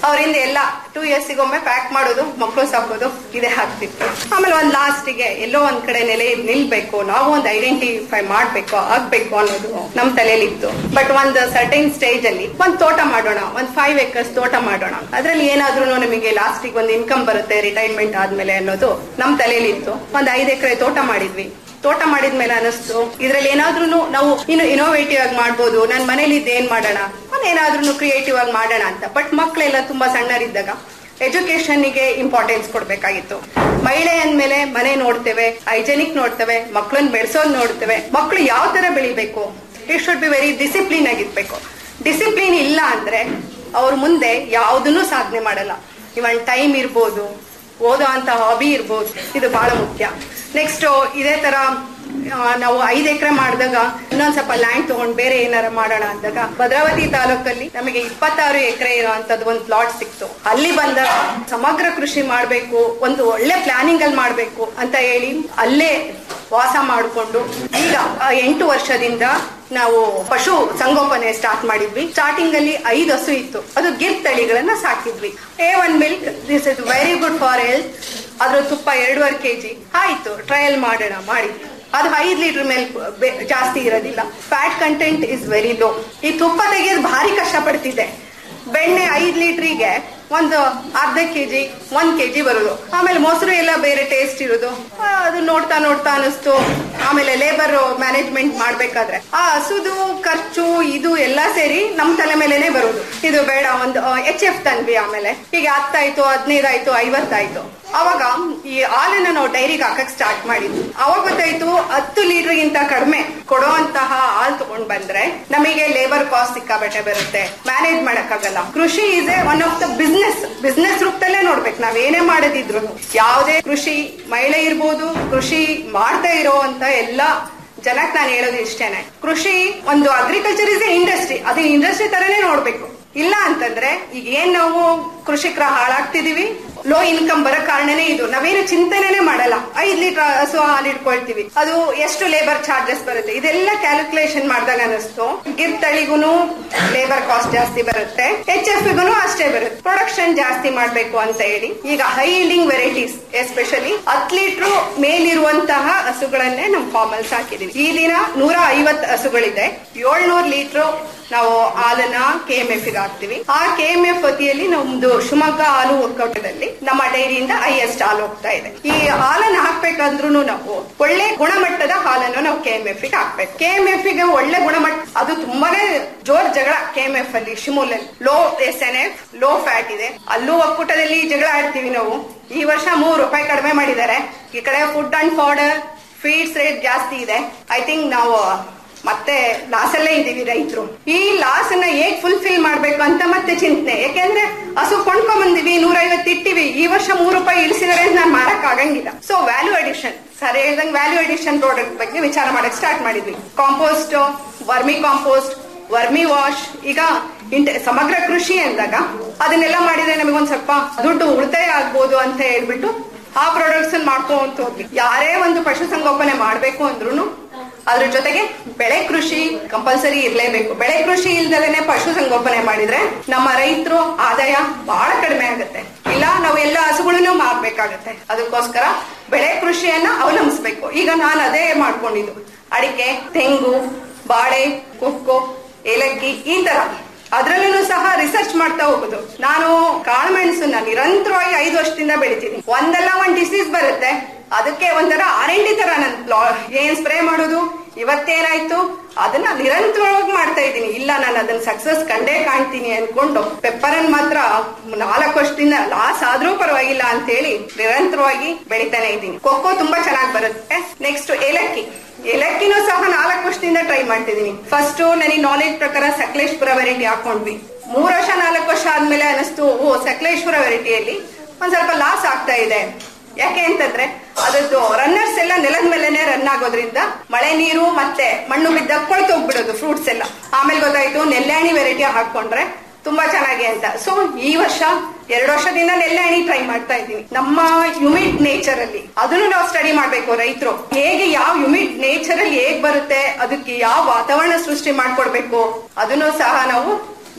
ಅವರಿಂದ ಎಲ್ಲ ಟೂ ಇಯರ್ಸಿಗೊಮ್ಮೆ ಪ್ಯಾಕ್ ಮಾಡೋದು ಮಕ್ಕಳು ಸಾಕೋದು ಇದೇ ಆಗ್ತಿತ್ತು ಆಮೇಲೆ ಒಂದ್ ಲಾಸ್ಟಿಗೆ ಎಲ್ಲೋ ಒಂದ್ ಕಡೆ ನೆಲೆ ನಿಲ್ಬೇಕು ನಾವು ಒಂದು ಐಡೆಂಟಿಫೈ ಮಾಡ್ಬೇಕು ಆಗ್ಬೇಕು ಅನ್ನೋದು ನಮ್ ತಲೆಯಲ್ಲಿ ಇತ್ತು ಬಟ್ ಒಂದ್ ಸರ್ಟೈನ್ ಸ್ಟೇಜ್ ಅಲ್ಲಿ ಒಂದ್ ತೋಟ ಮಾಡೋಣ ಒಂದ್ ಫೈವ್ ಏಕರ್ಸ್ ತೋಟ ಮಾಡೋಣ ಅದ್ರಲ್ಲಿ ಏನಾದ್ರೂ ನಮಗೆ ಲಾಸ್ಟಿಗೆ ಒಂದು ಇನ್ಕಮ್ ಬರುತ್ತೆ ರಿಟೈರ್ಮೆಂಟ್ ಆದ್ಮೇಲೆ ಅನ್ನೋದು ನಮ್ ತಲೆಯಲ್ಲಿ ಇತ್ತು ಒಂದ್ ಐದ್ ಎಕರೆ ತೋಟ ಮಾಡಿದ್ವಿ ತೋಟ ಮಾಡಿದ್ಮೇಲೆ ಅನಿಸ್ತು ಇದ್ರಲ್ಲಿ ಏನಾದ್ರೂ ನಾವು ಇನ್ನು ಇನೋವೇಟಿವ್ ಆಗಿ ಮಾಡ್ಬೋದು ನನ್ ಮನೇಲಿ ಇದ್ದು ಏನ್ ಮಾಡೋಣ ಒಂದ್ ಏನಾದ್ರೂ ಕ್ರಿಯೇಟಿವ್ ಆಗಿ ಮಾಡೋಣ ಅಂತ ಬಟ್ ಮಕ್ಕಳೆಲ್ಲ ತುಂಬಾ ಸಣ್ಣರಿದ್ದಾಗ ಎಜುಕೇಶನ್ಗೆ ಇಂಪಾರ್ಟೆನ್ಸ್ ಕೊಡ್ಬೇಕಾಗಿತ್ತು ಮಹಿಳೆ ಅಂದ್ಮೇಲೆ ಮನೆ ನೋಡ್ತೇವೆ ಹೈಜೆನಿಕ್ ನೋಡ್ತೇವೆ ಮಕ್ಕಳನ್ನ ಬೆಳೆಸೋದ್ ನೋಡ್ತೇವೆ ಮಕ್ಕಳು ಯಾವ ತರ ಬೆಳಿಬೇಕು it should be very discipline ಆಗಿರ್ಬೇಕು ಡಿಸಿಪ್ಲಿನ್ ಇಲ್ಲ ಅಂದ್ರೆ ಅವ್ರ ಮುಂದೆ ಯಾವುದನ್ನು ಸಾಧನೆ ಮಾಡಲ್ಲ ಇವನ್ ಟೈಮ್ ಇರ್ಬೋದು ಓದೋ ಅಂತ ಹಾಬಿ ಇರ್ಬೋದು ಇದು ಬಹಳ ಮುಖ್ಯ ನೆಕ್ಸ್ಟ್ ಇದೇ ತರ ಆ, ನಾವು ಐದ್ ಎಕರೆ ಮಾಡಿದಾಗ ಇನ್ನೊಂದ್ ಸ್ವಲ್ಪ ಲ್ಯಾಂಡ್ ತಗೊಂಡ್ ಬೇರೆ ಏನಾರ ಮಾಡೋಣ ಅಂದಾಗ ಭದ್ರಾವತಿ ತಾಲೂಕಲ್ಲಿ ನಮಗೆ ಇಪ್ಪತ್ತಾರು ಎಕರೆ ಇರೋಂಥದ್ದು ಒಂದು ಪ್ಲಾಟ್ ಸಿಕ್ತು ಅಲ್ಲಿ ಬಂದಾಗ ಸಮಗ್ರ ಕೃಷಿ ಮಾಡ್ಬೇಕು ಒಂದು ಒಳ್ಳೆ ಪ್ಲಾನಿಂಗ್ ಅಲ್ಲಿ ಮಾಡ್ಬೇಕು ಅಂತ ಹೇಳಿ ಅಲ್ಲೇ ವಾಸ ಮಾಡಿಕೊಂಡು ಈಗ ಆ, ಎಂಟು ವರ್ಷದಿಂದ ನಾವು ಪಶು ಸಂಗೋಪನೆ ಸ್ಟಾರ್ಟ್ ಮಾಡಿದ್ವಿ ಸ್ಟಾರ್ಟಿಂಗ್ ಅಲ್ಲಿ ಐದು ಹಸು ಇತ್ತು ಅದು ಗಿರ್ ತಳಿಗಳನ್ನ ಸಾಕಿದ್ವಿ A one milk this is very good for health ಅದ್ರ ತುಪ್ಪ ಎರಡೂವರೆ ಕೆಜಿ ಆಯ್ತು ಟ್ರಯಲ್ ಮಾಡೋಣ ಮಾಡಿದ್ವಿ ಅದು ಐದ್ ಲೀಟರ್ ಮೇಲೆ ಬೆ- ಜಾಸ್ತಿ ಇರೋದಿಲ್ಲ fat content is very low ಈ ತುಪ್ಪ ತೆಗೆಯೋದು ಭಾರಿ ಕಷ್ಟ ಪಡ್ತಿದ್ದೆ ಬೆಣ್ಣೆ ಐದ್ ಲೀಟ್ರಿಗೆ ಒಂದು ಅರ್ಧ ಕೆಜಿ ಒಂದ್ ಕೆಜಿ ಬರೋದು ಆಮೇಲೆ ಮೊಸರು ಎಲ್ಲ ಬೇರೆ ಟೇಸ್ಟ್ ಇರೋದು ಆ, ಅದು ನೋಡ್ತಾ ನೋಡ್ತಾ ಅನಿಸ್ತು ಆಮೇಲೆ ಲೇಬರ್ ಮ್ಯಾನೇಜ್ಮೆಂಟ್ ಮಾಡ್ಬೇಕಾದ್ರೆ ಆ ಹಸುದು ಖರ್ಚು ಇದು ಎಲ್ಲ ಸೇರಿ ನಮ್ ತಲೆ ಮೇಲೆನೆ ಬರೋದು ಇದು ಬೇಡ ಒಂದು ಎಚ್ ಎಫ್ ತಂದ್ವಿ ಆಮೇಲೆ ಈಗ ಹತ್ತಾಯ್ತು ಹದಿನೈದಾಯ್ತು ಐವತ್ತಾಯ್ತು ಅವಾಗ ಈ ಹಾಲನ್ನ ನಾವು ಡೈರಿಗೆ ಹಾಕಕ್ ಸ್ಟಾರ್ಟ್ ಮಾಡಿದ್ವಿ ಅವಾಗ ಗೊತ್ತಾಯ್ತು ಹತ್ತು ಲೀಟರ್ ಗಿಂತ ಕಡಿಮೆ ಕೊಡುವಂತಹ ಹಾಲ್ ತಗೊಂಡ್ ಬಂದ್ರೆ ನಮಗೆ ಲೇಬರ್ ಕಾಸ್ಟ್ ಸಿಕ್ಕಾಬಟ್ಟೆ ಬರುತ್ತೆ ಮ್ಯಾನೇಜ್ ಮಾಡಕ್ಕಾಗಲ್ಲ ಕೃಷಿ is a one of the business business ರೂಪದಲ್ಲೇ ನೋಡ್ಬೇಕು ನಾವ್ ಏನೇ ಮಾಡೋದಿದ್ರು ಯಾವುದೇ ಕೃಷಿ ಮಹಿಳೆ ಇರ್ಬೋದು ಕೃಷಿ ಮಾಡ್ತಾ ಇರೋ ಅಂತ ಎಲ್ಲಾ ಜನಕ್ ನಾನು ಹೇಳೋದು ಇಷ್ಟೇನೆ ಕೃಷಿ ಒಂದು ಅಗ್ರಿಕಲ್ಚರ್ ಇಸ್ ಎ ಇಂಡಸ್ಟ್ರಿ ಅದು ಇಂಡಸ್ಟ್ರಿ ತರನೇ ನೋಡ್ಬೇಕು ಇಲ್ಲ ಅಂತಂದ್ರೆ ಈಗ ಏನ್ ನಾವು ಕೃಷಿಕರ ಹಾಳಾಗ್ತಿದೀವಿ ಲೋ ಇನ್ಕಮ್ ಬರೋ ಕಾರಣನೇ ಇದು ನಾವೇನು ಚಿಂತನೆನೇ ಮಾಡಲ್ಲ ಐದ್ ಲೀಟರ್ ಹಸು ಹಾಲು ಇಟ್ಕೊಳ್ತೀವಿ ಅದು ಎಷ್ಟು ಲೇಬರ್ ಚಾರ್ಜಸ್ ಬರುತ್ತೆ ಇದೆಲ್ಲ ಕ್ಯಾಲ್ಕುಲೇಷನ್ ಮಾಡಿದಾಗ ಅನಿಸ್ತು ಗಿರ್ ತಳಿಗೂನು ಲೇಬರ್ ಕಾಸ್ಟ್ ಜಾಸ್ತಿ ಬರುತ್ತೆ ಎಚ್ ಎಫ್ ಗೂ ಅಷ್ಟೇ ಬರುತ್ತೆ ಪ್ರೊಡಕ್ಷನ್ ಜಾಸ್ತಿ ಮಾಡ್ಬೇಕು ಅಂತ ಹೇಳಿ ಈಗ ಹೈ ಇಲ್ಡಿಂಗ್ ವೆರೈಟೀಸ್ ಎಸ್ಪೆಷಲಿ ಹತ್ ಲೀಟರ್ ಮೇಲಿರುವಂತಹ ಹಸುಗಳನ್ನೇ ನಮ್ಮ ಫಾರ್ಮ್ ಅಲ್ಲಿ ಸಾಕಿದೀವಿ ಈ ದಿನ ನೂರ ಐವತ್ತು ಹಸುಗಳಿದೆ ಏಳ್ನೂರು ಲೀಟರ್ ನಾವು ಹಾಲನ್ನ ಕೆ ಎಂ ಎಫ್ ಗೆ ಹಾಕ್ತಿವಿ ಆ ಕೆ ಎಂ ಎಫ್ ವತಿಯಲ್ಲಿ ನಮ್ದು ಶಿವಮೊಗ್ಗ ಹಾಲು ಒಕ್ಕೂಟದಲ್ಲಿ ನಮ್ಮ ಡೈರಿಯಿಂದ ಹೈಯೆಸ್ಟ್ ಹಾಲು ಹೋಗ್ತಾ ಇದೆ ಈ ಹಾಲನ್ನ ಹಾಕ್ಬೇಕಂದ್ರೂ ನಾವು ಒಳ್ಳೆ ಗುಣಮಟ್ಟದ ಹಾಲನ್ನು ನಾವು ಕೆ ಎಂ ಎಫ್ ಗೆ ಹಾಕ್ಬೇಕು ಕೆ ಎಂ ಎಫ್ ಗೆ ಒಳ್ಳೆ ಗುಣಮಟ್ಟ ಅದು ತುಂಬಾನೇ ಜೋರ್ ಜಗಳ ಕೆ ಎಂ ಎಫ್ ಅಲ್ಲಿ ಶಿಮೂಲಲ್ಲಿ low S N F low fat ಇದೆ ಅಲ್ಲೂ ಒಕ್ಕೂಟದಲ್ಲಿ ಜಗಳ ಆಡ್ತೀವಿ ನಾವು ಈ ವರ್ಷ ಮೂರು ರೂಪಾಯಿ ಕಡಿಮೆ ಮಾಡಿದ್ದಾರೆ ಈ ಕಡೆ food and powder feeds rate ಜಾಸ್ತಿ ಇದೆ ಐ ಥಿಂಕ್ ನಾವು ಮತ್ತೆ ಲಾಸ್ ಅಲ್ಲೇ ಇದೀವಿ ರೈತರು ಈ ಲಾಸ್ ಅನ್ನ ಹೇಗ್ ಫುಲ್ಫಿಲ್ ಮಾಡ್ಬೇಕು ಅಂತ ಮತ್ತೆ ಚಿಂತನೆ ಯಾಕೆಂದ್ರೆ ಹಸು ಕೊಂಡ್ಕೊಂಡ್ ಬಂದಿವಿ ನೂರ ಐವತ್ತು ಇಟ್ಟಿವಿ ಈ ವರ್ಷ ಮೂರು ರೂಪಾಯಿ ಇಳಿಸಿದರೆ ನಾನು ಮಾರಕ್ ಆಗಂಗಿಲ್ಲ ಸೊ ವ್ಯಾಲ್ಯೂ ಅಡಿಷನ್ ಸರ್ ಹೇಳ್ದಂಗೆ ವ್ಯಾಲ್ಯೂ ಅಡಿಷನ್ ಪ್ರಾಡಕ್ಟ್ ಬಗ್ಗೆ ವಿಚಾರ ಮಾಡಕ್ ಸ್ಟಾರ್ಟ್ ಮಾಡಿದ್ವಿ compost vermi compost vermi wash ಈಗ ಇಂಟ ಸಮಗ್ರ ಕೃಷಿ ಅಂದಾಗ ಅದನ್ನೆಲ್ಲ ಮಾಡಿದ್ರೆ ನಮಗೆ ಒಂದ್ ಸ್ವಲ್ಪ ದುಡ್ಡು ಉಳಿತಾಯ ಆಗ್ಬೋದು ಅಂತ ಹೇಳ್ಬಿಟ್ಟು ಆ ಪ್ರಾಡಕ್ಟ್ಸ್ ಮಾಡ್ಕೊಂತ ಹೋದ್ವಿ ಯಾರೇ ಒಂದು ಪಶುಸಂಗೋಪನೆ ಮಾಡ್ಬೇಕು ಅಂದ್ರೂ ಅದ್ರ ಜೊತೆಗೆ ಬೆಳೆ ಕೃಷಿ ಕಂಪಲ್ಸರಿ ಇರ್ಲೇಬೇಕು ಬೆಳೆ ಕೃಷಿ ಇಲ್ದಲೇನೆ ಪಶುಸಂಗೋಪನೆ ಮಾಡಿದ್ರೆ ನಮ್ಮ ರೈತರು ಆದಾಯ ಬಹಳ ಕಡಿಮೆ ಆಗುತ್ತೆ ಇಲ್ಲ ನಾವು ಎಲ್ಲ ಹಸುಗಳನ್ನು ಮಾರ್ಬೇಕಾಗತ್ತೆ ಅದಕ್ಕೋಸ್ಕರ ಬೆಳೆ ಕೃಷಿಯನ್ನ ಅವಲಂಬಿಸ್ಬೇಕು ಈಗ ನಾನು ಅದೇ ಮಾಡ್ಕೊಂಡಿದ್ದು ಅಡಿಕೆ ತೆಂಗು ಬಾಳೆ ಕೊಕ್ಕೋ ಏಲಕ್ಕಿ ಈ ತರ ಅದ್ರಲ್ಲೂ ಸಹ ರಿಸರ್ಚ್ ಮಾಡ್ತಾ ಹೋಗುದು ನಾನು ಕಾಳುಮೆಣಸನ್ನ ನಿರಂತರವಾಗಿ ಐದು ವರ್ಷದಿಂದ ಬೆಳಿತೀನಿ ಒಂದಲ್ಲ ಒಂದ್ ಡಿಸೀಸ್ ಬರುತ್ತೆ ಅದಕ್ಕೆ ಒಂಥರ ಆರ್ ಎನ್ ಡಿ ತರ ನನ್ ಪ್ಲಾ- ಏನ್ ಸ್ಪ್ರೇ ಮಾಡೋದು ಇವತ್ತೇನಾಯ್ತು ಅದನ್ನ ನಿರಂತರವಾಗಿ ಮಾಡ್ತಾ ಇದ್ದೀನಿ ಇಲ್ಲ ನಾನು ಅದನ್ನ ಸಕ್ಸಸ್ ಕಂಡೇ ಕಾಣ್ತೀನಿ ಅನ್ಕೊಂಡು ಪೆಪ್ಪರ್ ಅನ್ ಮಾತ್ರ ನಾಲ್ಕು ವರ್ಷದಿಂದ ಲಾಸ್ ಆದ್ರೂ ಪರವಾಗಿಲ್ಲ ಅಂತ ಹೇಳಿ ನಿರಂತರವಾಗಿ ಬೆಳಿತಾನೆ ಇದ್ದೀನಿ ಕೊಕ್ಕೋ ತುಂಬಾ ಚೆನ್ನಾಗಿ ಬರುತ್ತೆ ನೆಕ್ಸ್ಟ್ ಏಲಕ್ಕಿ ಏಲಕ್ಕಿನೂ ಸಹ ನಾಲ್ಕು ವರ್ಷದಿಂದ ಟ್ರೈ ಮಾಡ್ತಿದ್ದೀನಿ ಫಸ್ಟ್ ನನಗೆ ನಾಲೆಜ್ ಪ್ರಕಾರ ಸಕಲೇಶ್ಪುರ ವೆರೈಟಿ ಹಾಕೊಂಡ್ವಿ ಮೂರ್ ವರ್ಷ ನಾಲ್ಕು ವರ್ಷ ಆದ್ಮೇಲೆ ಅನಿಸ್ತು ಓ ಸಕಲೇಶ್ಪುರ ವೆರೈಟಿಯಲ್ಲಿ ಒಂದ್ ಸ್ವಲ್ಪ ಲಾಸ್ ಆಗ್ತಾ ಇದೆ ಯಾಕೆ ಅಂತಂದ್ರೆ ಅದರದ್ದು ರನ್ನರ್ಸ್ ಎಲ್ಲ ನೆಲದ ಮೇಲೆನೆ ರನ್ ಆಗೋದ್ರಿಂದ ಮಳೆ ನೀರು ಮತ್ತೆ ಮಣ್ಣು ಬಿದ್ದ ಕೊಳ್ತು ಹೋಗ್ಬಿಡೋದು ಫ್ರೂಟ್ಸ್ ಎಲ್ಲ ಆಮೇಲೆ ಗೊತ್ತಾಯ್ತು ನೆಲ್ಲಾಣಿ ವೆರೈಟಿ ಹಾಕೊಂಡ್ರೆ ತುಂಬಾ ಚೆನ್ನಾಗಿ ಅಂತ ಸೊ ಈ ವರ್ಷ ಎರಡು ವರ್ಷದಿಂದ ನೆಲ್ಲಾಣಿ ಟ್ರೈ ಮಾಡ್ತಾ ಇದ್ದೀನಿ ನಮ್ಮ ಹ್ಯೂಮಿಡ್ ನೇಚರ್ ಅಲ್ಲಿ ಅದನ್ನು ನಾವು ಸ್ಟಡಿ ಮಾಡ್ಬೇಕು ರೈತರು ಹೇಗೆ ಯಾವ ಹ್ಯೂಮಿಡ್ ನೇಚರ್ ಅಲ್ಲಿ ಹೇಗ್ ಬರುತ್ತೆ ಅದಕ್ಕೆ ಯಾವ ವಾತಾವರಣ ಸೃಷ್ಟಿ ಮಾಡ್ಕೊಡ್ಬೇಕು ಅದನ್ನು ಸಹ ನಾವು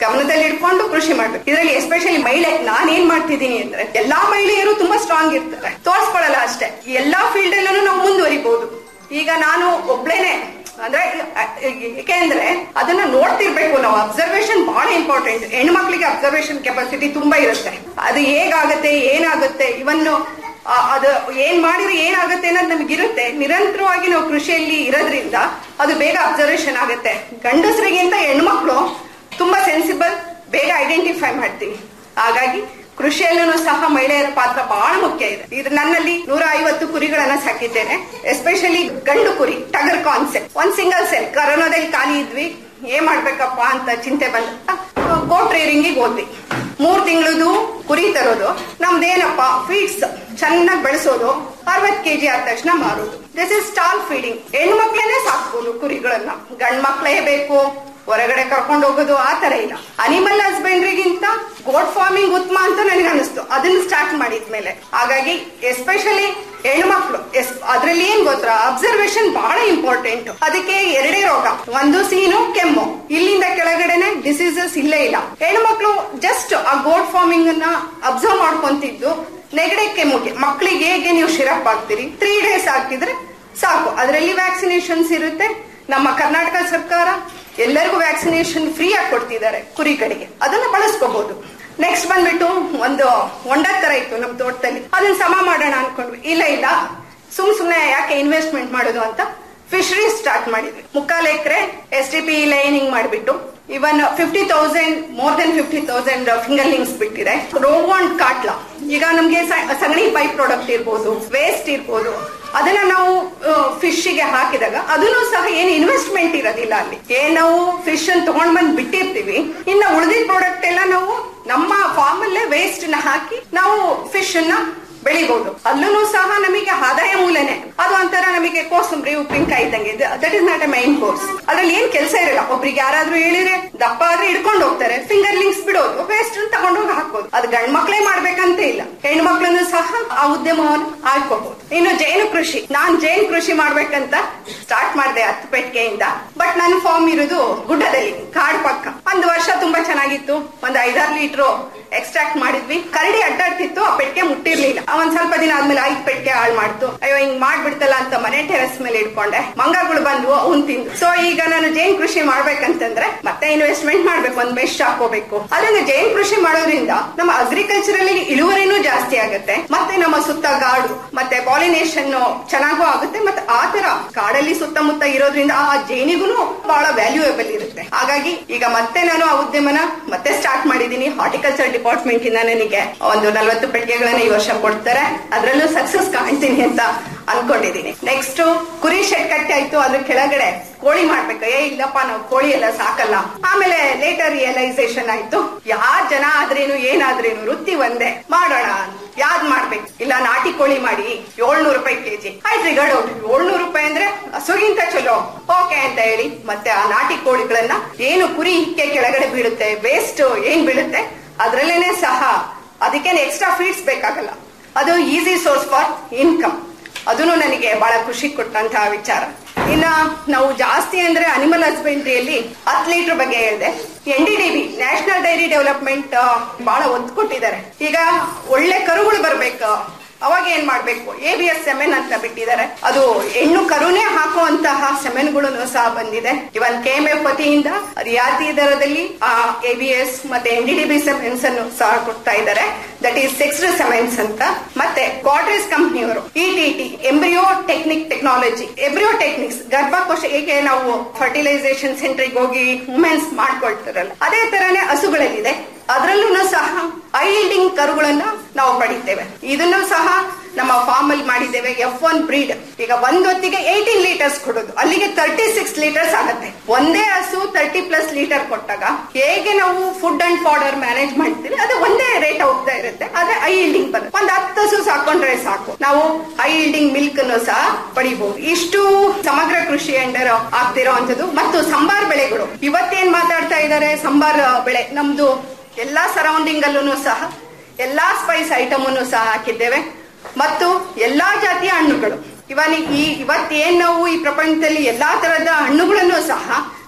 ಗಮನದಲ್ಲಿ ಇಟ್ಕೊಂಡು ಕೃಷಿ ಮಾಡ್ಬೇಕು ಇದರಲ್ಲಿ ಎಸ್ಪೆಷಲಿ ಮಹಿಳೆ ನಾನೇನ್ ಮಾಡ್ತಿದ್ದೀನಿ ಅಂದ್ರೆ ಎಲ್ಲಾ ಮಹಿಳೆಯರು ತುಂಬಾ ಸ್ಟ್ರಾಂಗ್ ಇರ್ತಾರೆ ತೋರ್ಸ್ಕೊಳಲ್ಲ ಅಷ್ಟೇ ಎಲ್ಲಾ ಫೀಲ್ಡ್ ಅಲ್ಲೂ ನಾವು ಮುಂದುವರಿಬಹುದು ಈಗ ನಾನು ಒಬ್ಳೇನೆ ಅಂದ್ರೆ ಯಾಕೆಂದ್ರೆ ಅದನ್ನ ನೋಡ್ತಿರ್ಬೇಕು ನಾವು ಅಬ್ಸರ್ವೇಷನ್ ಬಹಳ ಇಂಪಾರ್ಟೆಂಟ್ ಹೆಣ್ಮಕ್ಳಿಗೆ ಅಬ್ಸರ್ವೇಷನ್ ಕೆಪಾಸಿಟಿ ತುಂಬಾ ಇರುತ್ತೆ ಅದು ಹೇಗಾಗತ್ತೆ ಏನಾಗುತ್ತೆ ಇವನ್ನು ಅದು ಏನ್ ಮಾಡಿದ್ರೆ ಏನಾಗುತ್ತೆ ಅನ್ನೋದು ನಮಗಿರುತ್ತೆ ನಿರಂತರವಾಗಿ ನಾವು ಕೃಷಿಯಲ್ಲಿ ಇರೋದ್ರಿಂದ ಅದು ಬೇಗ ಅಬ್ಸರ್ವೇಷನ್ ಆಗುತ್ತೆ ಗಂಡಸರಿಗಿಂತ ಹೆಣ್ಮಕ್ಳು ತುಂಬಾ ಸೆನ್ಸಿಬಲ್ ಬೇಗ ಐಡೆಂಟಿಫೈ ಮಾಡ್ತೀವಿ ಹಾಗಾಗಿ ಕೃಷಿಯಲ್ಲೂ ಸಹ ಮಹಿಳೆಯರ ಪಾತ್ರ ಬಹಳ ಮುಖ್ಯ ಇದೆ ಇದು ನನ್ನಲ್ಲಿ ನೂರ ಐವತ್ತು ಕುರಿಗಳನ್ನ ಸಾಕಿದ್ದೇನೆ ಎಸ್ಪೆಷಲಿ ಗಂಡು ಕುರಿ ಟಗರ್ ಕಾನ್ಸೆಪ್ಟ್ ಒಂದ್ ಸಿಂಗಲ್ ಸೆಲ್ ಕರೋನಾದಲ್ಲಿ ಖಾಲಿ ಇದ್ವಿ ಏನ್ ಮಾಡ್ಬೇಕಪ್ಪ ಅಂತ ಚಿಂತೆ ಬಂದ ಗೋಟ್ ಟ್ರೇರಿಂಗಿಗೆ ಹೋದ್ವಿ ಮೂರ್ ತಿಂಗಳದು ಕುರಿ ತರೋದು ನಮ್ದೇನಪ್ಪ ಫೀಡ್ಸ್ ಚೆನ್ನಾಗಿ ಬೆಳೆಸೋದು ಅರವತ್ ಕೆಜಿ ಆದ ತಕ್ಷಣ ಮಾರೋದು ದಿಸ್ ಇಸ್ ಸ್ಟಾಲ್ ಫೀಡಿಂಗ್ ಹೆಣ್ಮಕ್ಳೇನೆ ಸಾಕ್ಬೋದು ಕುರಿಗಳನ್ನ ಗಂಡ್ ಮಕ್ಳೇ ಬೇಕು ಹೊರಗಡೆ ಕರ್ಕೊಂಡು ಹೋಗೋದು ಆ ತರ ಇಲ್ಲ ಅನಿಮಲ್ ಹಸ್ಬೆಂಡ್ರಿಗಿಂತ ಗೋಟ್ ಫಾರ್ಮಿಂಗ್ ಉತ್ತಮ ಅಂತ ನನಗೆ ಅನಿಸ್ತು ಅದನ್ನ ಸ್ಟಾರ್ಟ್ ಮಾಡಿದ್ಮೇಲೆ ಹಾಗಾಗಿ ಎಸ್ಪೆಷಲಿ ಹೆಣ್ಮಕ್ಳು ಎಸ್ ಅದ್ರಲ್ಲಿ ಏನ್ ಗೊತ್ತಾ ಅಬ್ಸರ್ವೇಷನ್ ಬಹಳ ಇಂಪಾರ್ಟೆಂಟ್ ಅದಕ್ಕೆ ಎರಡೇ ರೋಗ ಒಂದು ಸೀನು ಕೆಮ್ಮು ಇಲ್ಲಿಂದ ಕೆಳಗಡೆನೆ ಡಿಸೀಸಸ್ ಇಲ್ಲೇ ಇಲ್ಲ ಹೆಣ್ಮಕ್ಳು ಜಸ್ಟ್ ಆ ಗೋಟ್ ಫಾರ್ಮಿಂಗ್ ಅನ್ನ ಅಬ್ಸರ್ವ್ ಮಾಡ್ಕೊಂತಿದ್ದು ನೆಗಡೆ ಕೆಮ್ಮುಗೆ ಮಕ್ಕಳಿಗೆ ಹೇಗೆ ನೀವು ಶಿರಪ್ ಹಾಕ್ತೀರಿ ತ್ರೀ ಡೇಸ್ ಹಾಕಿದ್ರೆ ಸಾಕು ಅದರಲ್ಲಿ ವ್ಯಾಕ್ಸಿನೇಷನ್ಸ್ ಇರುತ್ತೆ ನಮ್ಮ ಕರ್ನಾಟಕ ಸರ್ಕಾರ ಎಲ್ಲರಿಗೂ ವ್ಯಾಕ್ಸಿನೇಷನ್ ಫ್ರೀ ಆಗಿ ಕೊಡ್ತಿದ್ದಾರೆ ಕುರಿಗಳಿಗೆ ಅದನ್ನ ಬಳಸ್ಕೋಬಹುದು ನೆಕ್ಸ್ಟ್ ಬಂದ್ಬಿಟ್ಟು ಒಂದು ಹೊಂಡ ತರ ಇತ್ತು ನಮ್ ತೋಟದಲ್ಲಿ ಅದನ್ನ ಸಮ ಮಾಡೋಣ ಅನ್ಕೊಂಡ್ವಿ ಇಲ್ಲ ಇಲ್ಲ ಸುಮ್ ಸುಮ್ನೆ ಯಾಕೆ ಇನ್ವೆಸ್ಟ್ಮೆಂಟ್ ಮಾಡೋದು ಅಂತ ಫಿಶರಿ ಸ್ಟಾರ್ಟ್ ಮಾಡಿದ್ವಿ ಮುಕ್ಕಾಲ್ acre S D P lining ಮಾಡಿಬಿಟ್ಟು even fifty thousand more then fifty thousand fingerlings ಬಿಟ್ಟಿದೆ ರೋವ್ ಅಂಡ್ ಕಾಟ್ಲ ಈಗ ನಮ್ಗೆ ಸ- ಸಗಣಿ ಬೈ ಪ್ರಾಡಕ್ಟ್ ಇರ್ಬೋದು ವೇಸ್ಟ್ ಇರ್ಬೋದು ಅದನ್ನ ನಾವು ಫಿಶ್ ಗೆ ಹಾಕಿದಾಗ ಅದನ್ನು ಸಹ ಏನು ಇನ್ವೆಸ್ಟ್ಮೆಂಟ್ ಇರೋದಿಲ್ಲ ಅಲ್ಲಿ ಏನ್ ನಾವು ಫಿಶ್ ಅನ್ನು ತಗೊಂಡ್ ಬಂದ್ ಬಿಟ್ಟಿರ್ತೀವಿ ಇನ್ನ ಉಳಿದಿದ್ದ ಪ್ರಾಡಕ್ಟ್ ಎಲ್ಲ ನಾವು ನಮ್ಮ ಫಾರ್ಮ್ ಅಲ್ಲೇ ವೇಸ್ಟ್ ನ ಹಾಕಿ ನಾವು ಫಿಶ್ ಅನ್ನ ಬೆಳಿಬಹುದು ಅಲ್ಲೂ ಸಹ ನಮಗೆ ಆದಾಯ ಮೂಲನೆ ಅದು ಒಂಥರ ನಮಗೆ ಕೋಸಂಬರಿ ಉಪ್ಪಿನಕಾಯಿ ಇದ್ದಂಗೆ that is not a main course ಅದ್ರಲ್ಲಿ ಏನ್ ಕೆಲಸ ಇರಲ್ಲ ಒಬ್ರಿಗೆ ಯಾರಾದ್ರೂ ಹೇಳಿದ್ರೆ ದಪ್ಪ ಆದ್ರೆ ಹಿಡ್ಕೊಂಡು ಹೋಗ್ತಾರೆ ಫಿಂಗರ್ ಲಿಂಕ್ಸ್ ಬಿಡೋದು ವೇಸ್ಟ್ ತಗೊಂಡೋಗಿ ಹಾಕೋದು ಅದು ಗಂಡ್ ಮಕ್ಳೇ ಮಾಡ್ಬೇಕಂತ ಇಲ್ಲ ಹೆಣ್ಮಕ್ಳನ್ನು ಸಹ ಆ ಉದ್ಯಮವನ್ನು ಆಳ್ಕೋಬಹುದು ಇನ್ನು ಜೇನು ಕೃಷಿ ನಾನ್ ಜೇನು ಕೃಷಿ ಮಾಡ್ಬೇಕಂತ ಸ್ಟಾರ್ಟ್ ಮಾಡಿದೆ ಹತ್ತು ಪೆಟ್ಟಿಗೆಯಿಂದ ಬಟ್ ನನ್ನ ಫಾರ್ಮ್ ಇರೋದು ಗುಡ್ಡದಲ್ಲಿ ಕಾಡ್ ಪಕ್ಕ ಒಂದು ವರ್ಷ ತುಂಬಾ ಚೆನ್ನಾಗಿತ್ತು ಒಂದ್ ಐದಾರು ಲೀಟರ್ ಎಕ್ಸ್ಟ್ರಾಕ್ಟ್ ಮಾಡಿದ್ವಿ ಕರಡಿ ಅಡ್ಡಾಡ್ತಿತ್ತು ಆ ಪೆಟ್ಟಿಗೆ ಮುಟ್ಟಿರ್ಲಿಲ್ಲ ಒಂದ್ ಸ್ವಲ್ಪ ದಿನ ಆದ್ಮೇಲೆ ಐದ್ ಪೆಟ್ಟಿಗೆ ಹಾಳು ಮಾಡ್ತು ಅಯ್ಯೋ ಹಿಂಗ್ ಮಾಡ್ಬಿಡ್ತಲ್ಲ ಅಂತ ಮನೆ ಟೆರೆಸ್ ಮೇಲೆ ಇಟ್ಕೊಂಡೆ ಮಂಗಗಳು ಬಂದ್ವು ಅವ್ನ್ ತಿಂದು ಸೊ ಈಗ ನಾನು ಜೇನ್ ಕೃಷಿ ಮಾಡ್ಬೇಕಂತಂದ್ರೆ ಮತ್ತೆ ಇನ್ವೆಸ್ಟ್ಮೆಂಟ್ ಮಾಡ್ಬೇಕು ಒಂದ್ ಮೆಶ್ ಹಾಕೋಬೇಕು ಅದನ್ನ ಜೇನ್ ಕೃಷಿ ಮಾಡೋದ್ರಿಂದ ನಮ್ಮ ಅಗ್ರಿಕಲ್ಚರ್ ಅಲ್ಲಿ ಇಳುವರಿನೂ ಜಾಸ್ತಿ ಆಗುತ್ತೆ ಮತ್ತೆ ನಮ್ಮ ಸುತ್ತ ಗಾಡು ಮತ್ತೆ ಪಾಲಿನೇಷನ್ ಚೆನ್ನಾಗೂ ಆಗುತ್ತೆ ಮತ್ತೆ ಆ ತರ ಕಾಡಲ್ಲಿ ಸುತ್ತಮುತ್ತ ಇರೋದ್ರಿಂದ ಆ ಜೇನಿಗೂ ಬಹಳ ವ್ಯಾಲ್ಯೂಯಬಲ್ ಇರುತ್ತೆ ಹಾಗಾಗಿ ಈಗ ಮತ್ತೆ ನಾನು ಆ ಉದ್ಯಮನ ಮತ್ತೆ ಸ್ಟಾರ್ಟ್ ಮಾಡಿದೀನಿ ಹಾರ್ಟಿಕಲ್ಚರ್ ಡಿಪಾರ್ಟ್ಮೆಂಟ್ ಇಂದ ನನಗೆ ಒಂದು ನಲವತ್ತು ಪೆಟ್ಟಿಗೆಗಳನ್ನ ಈ ವರ್ಷ ಕೊಡ್ತಾರೆ ಅದರಲ್ಲೂ ಸಕ್ಸಸ್ ಕಾಣ್ತೀನಿ ಅಂತ ಅನ್ಕೊಂಡಿದೀನಿ ನೆಕ್ಸ್ಟ್ ಕುರಿ ಶೆಡ್ ಕಟ್ಟಿ ಆಯ್ತು ಅದ್ರ ಕೆಳಗಡೆ ಕೋಳಿ ಮಾಡ್ಬೇಕು ಏ ಇಲ್ಲಪ್ಪ ನಾವು ಕೋಳಿ ಎಲ್ಲ ಸಾಕಲ್ಲ ಆಮೇಲೆ ಲೇಟರ್ ರಿಯಲೈಸೇಷನ್ ಆಯ್ತು ಯಾರ್ ಜನ ಆದ್ರೇನು ಏನಾದ್ರೇನು ವೃತ್ತಿ ಒಂದೇ ಮಾಡೋಣ ಯಾವ್ದ್ ಮಾಡ್ಬೇಕು ಇಲ್ಲ ನಾಟಿ ಕೋಳಿ ಮಾಡಿ ಏಳ್ನೂರು ರೂಪಾಯಿ ಕೆಜಿ ಆಯ್ತು ರೀ ಗಡು ಏಳ್ನೂರು ರೂಪಾಯಿ ಅಂದ್ರೆ ಹಸುಗಿಂತ ಚಲೋ ಓಕೆ ಅಂತ ಹೇಳಿ ಮತ್ತೆ ಆ ನಾಟಿ ಕೋಳಿಗಳನ್ನ ಏನು ಕುರಿ ಹಿಕ್ಕೆ ಕೆಳಗಡೆ ಬೀಳುತ್ತೆ ವೇಸ್ಟ್ ಏನ್ ಬೀಳುತ್ತೆ ಅದ್ರಲ್ಲೇನೆ ಸಹ ಅದಕ್ಕೇನು ಎಕ್ಸ್ಟ್ರಾ ಫೀಡ್ಸ್ ಬೇಕಾಗಲ್ಲ ಅದು ಈಸಿ ಸೋರ್ಸ್ ಫಾರ್ ಇನ್ಕಮ್ ಅದನ್ನು ನನಗೆ ಬಹಳ ಖುಷಿ ಕೊಟ್ಟಂತಹ ವಿಚಾರ ಇನ್ನ ನಾವು ಜಾಸ್ತಿ ಅಂದ್ರೆ ಅನಿಮಲ್ ಹಸ್ಬೆಂಡ್ರಿಯಲ್ಲಿ ಹತ್ತು ಲೀಟರ್ ಬಗ್ಗೆ ಹೇಳಿದೆ N D D B national dairy development ಬಹಳ ಒತ್ತು ಕೊಟ್ಟಿದ್ದಾರೆ ಈಗ ಒಳ್ಳೆ ಕರುಗಳು ಬರ್ಬೇಕು ಅವಾಗ ಏನ್ ಮಾಡ್ಬೇಕು ಎ ಬಿ ಎಸ್ ಸೆಮೆನ್ ಅಂತ ಬಿಟ್ಟಿದ್ದಾರೆ ಅದು ಹೆಣ್ಣು ಕರುನೇ ಹಾಕುವಂತಹ ಸೆಮೆನ್ಗಳು ಸಹ ಬಂದಿದೆ ಇವನ್ ಕೆ ಎಂ ಎಫ್ ವತಿಯಿಂದ ರಿಯಾಯಿತಿ ದರದಲ್ಲಿ ಎ ಬಿ ಎಸ್ ಮತ್ತೆ N D D B semens ಅನ್ನು ಸಹ ಕೊಡ್ತಾ ಇದ್ದಾರೆ ದಟ್ ಈಸ್ ಸಿಕ್ಸ್ಡ್ ಸೆಮೆನ್ಸ್ ಅಂತ ಮತ್ತೆ ಕ್ವಾಡ್ರೇಸ್ ಕಂಪ್ನಿಯವರು E T T embryo technique technology embryo techniques ಗರ್ಭಕೋಶ ಹೇಗೆ ನಾವು ಫರ್ಟಿಲೈಸೇಷನ್ ಸೆಂಟರ್ಗೆ ಹೋಗಿ ವುಮೆನ್ಸ್ ಮಾಡ್ಕೊಳ್ತಾರಲ್ಲ ಅದೇ ತರನೇ ಹಸುಗಳಲ್ಲಿದೆ ಅದರಲ್ಲೂ ಸಹ ಐಲ್ಡಿಂಗ್ ಕರುಗಳನ್ನ ನಾವು ಪಡಿತೇವೆ ಇದನ್ನು ಸಹ ನಮ್ಮ ಫಾರ್ಮ್ ಅಲ್ಲಿ ಮಾಡಿದ್ದೇವೆ ಎಫ್ ಒನ್ ಬ್ರೀಡ್ ಈಗ ಒಂದ್ ಹೊತ್ತಿಗೆ ಏಯ್ಟೀನ್ ಲೀಟರ್ಸ್ ಕೊಡೋದು ಅಲ್ಲಿಗೆ ತರ್ಟಿ ಸಿಕ್ಸ್ ಲೀಟರ್ಸ್ ಆಗುತ್ತೆ ಒಂದೇ ಹಸು ತರ್ಟಿ ಪ್ಲಸ್ ಲೀಟರ್ ಕೊಟ್ಟಾಗ ಹೇಗೆ ನಾವು ಫುಡ್ ಅಂಡ್ ಫಾಡರ್ ಮ್ಯಾನೇಜ್ ಮಾಡ್ತೀವಿ ಅದು ಒಂದೇ ರೇಟ್ ಹೋಗ್ತಾ ಇರುತ್ತೆ ಆದ್ರೆ ಐ ಇಲ್ಡಿಂಗ್ ಬರುತ್ತೆ ಒಂದ್ ಹತ್ತು ಹಸು ಸಾಕೊಂಡ್ರೆ ಸಾಕು ನಾವು ಐ ಇಲ್ಡಿಂಗ್ ಮಿಲ್ಕ್ ಅನ್ನು ಸಹ ಪಡಿಬಹುದು ಇಷ್ಟು ಸಮಗ್ರ ಕೃಷಿ ಅಂಡರ್ ಆಗ್ತಿರೋ ಅಂತದ್ದು ಮತ್ತು ಸಂಬಾರ್ ಬೆಳೆಗಳು ಇವತ್ತೇನ್ ಮಾತಾಡ್ತಾ ಇದ್ದಾರೆ ಸಂಬಾರ್ ಬೆಳೆ ನಮ್ದು ಎಲ್ಲಾ ಸರೌಂಡಿಂಗ್ ಅಲ್ಲೂ ಸಹ ಎಲ್ಲಾ ಸ್ಪೈಸ್ ಐಟಮ್ ಅನ್ನು ಸಹ ಹಾಕಿದ್ದೇವೆ ಮತ್ತು ಎಲ್ಲಾ ಜಾತಿಯ ಹಣ್ಣುಗಳು ಇವನ್ ಈ ಇವತ್ತೇನ್ ನಾವು ಈ ಪ್ರಪಂಚದಲ್ಲಿ ಎಲ್ಲಾ ತರದ ಹಣ್ಣುಗಳನ್ನು ಸಹ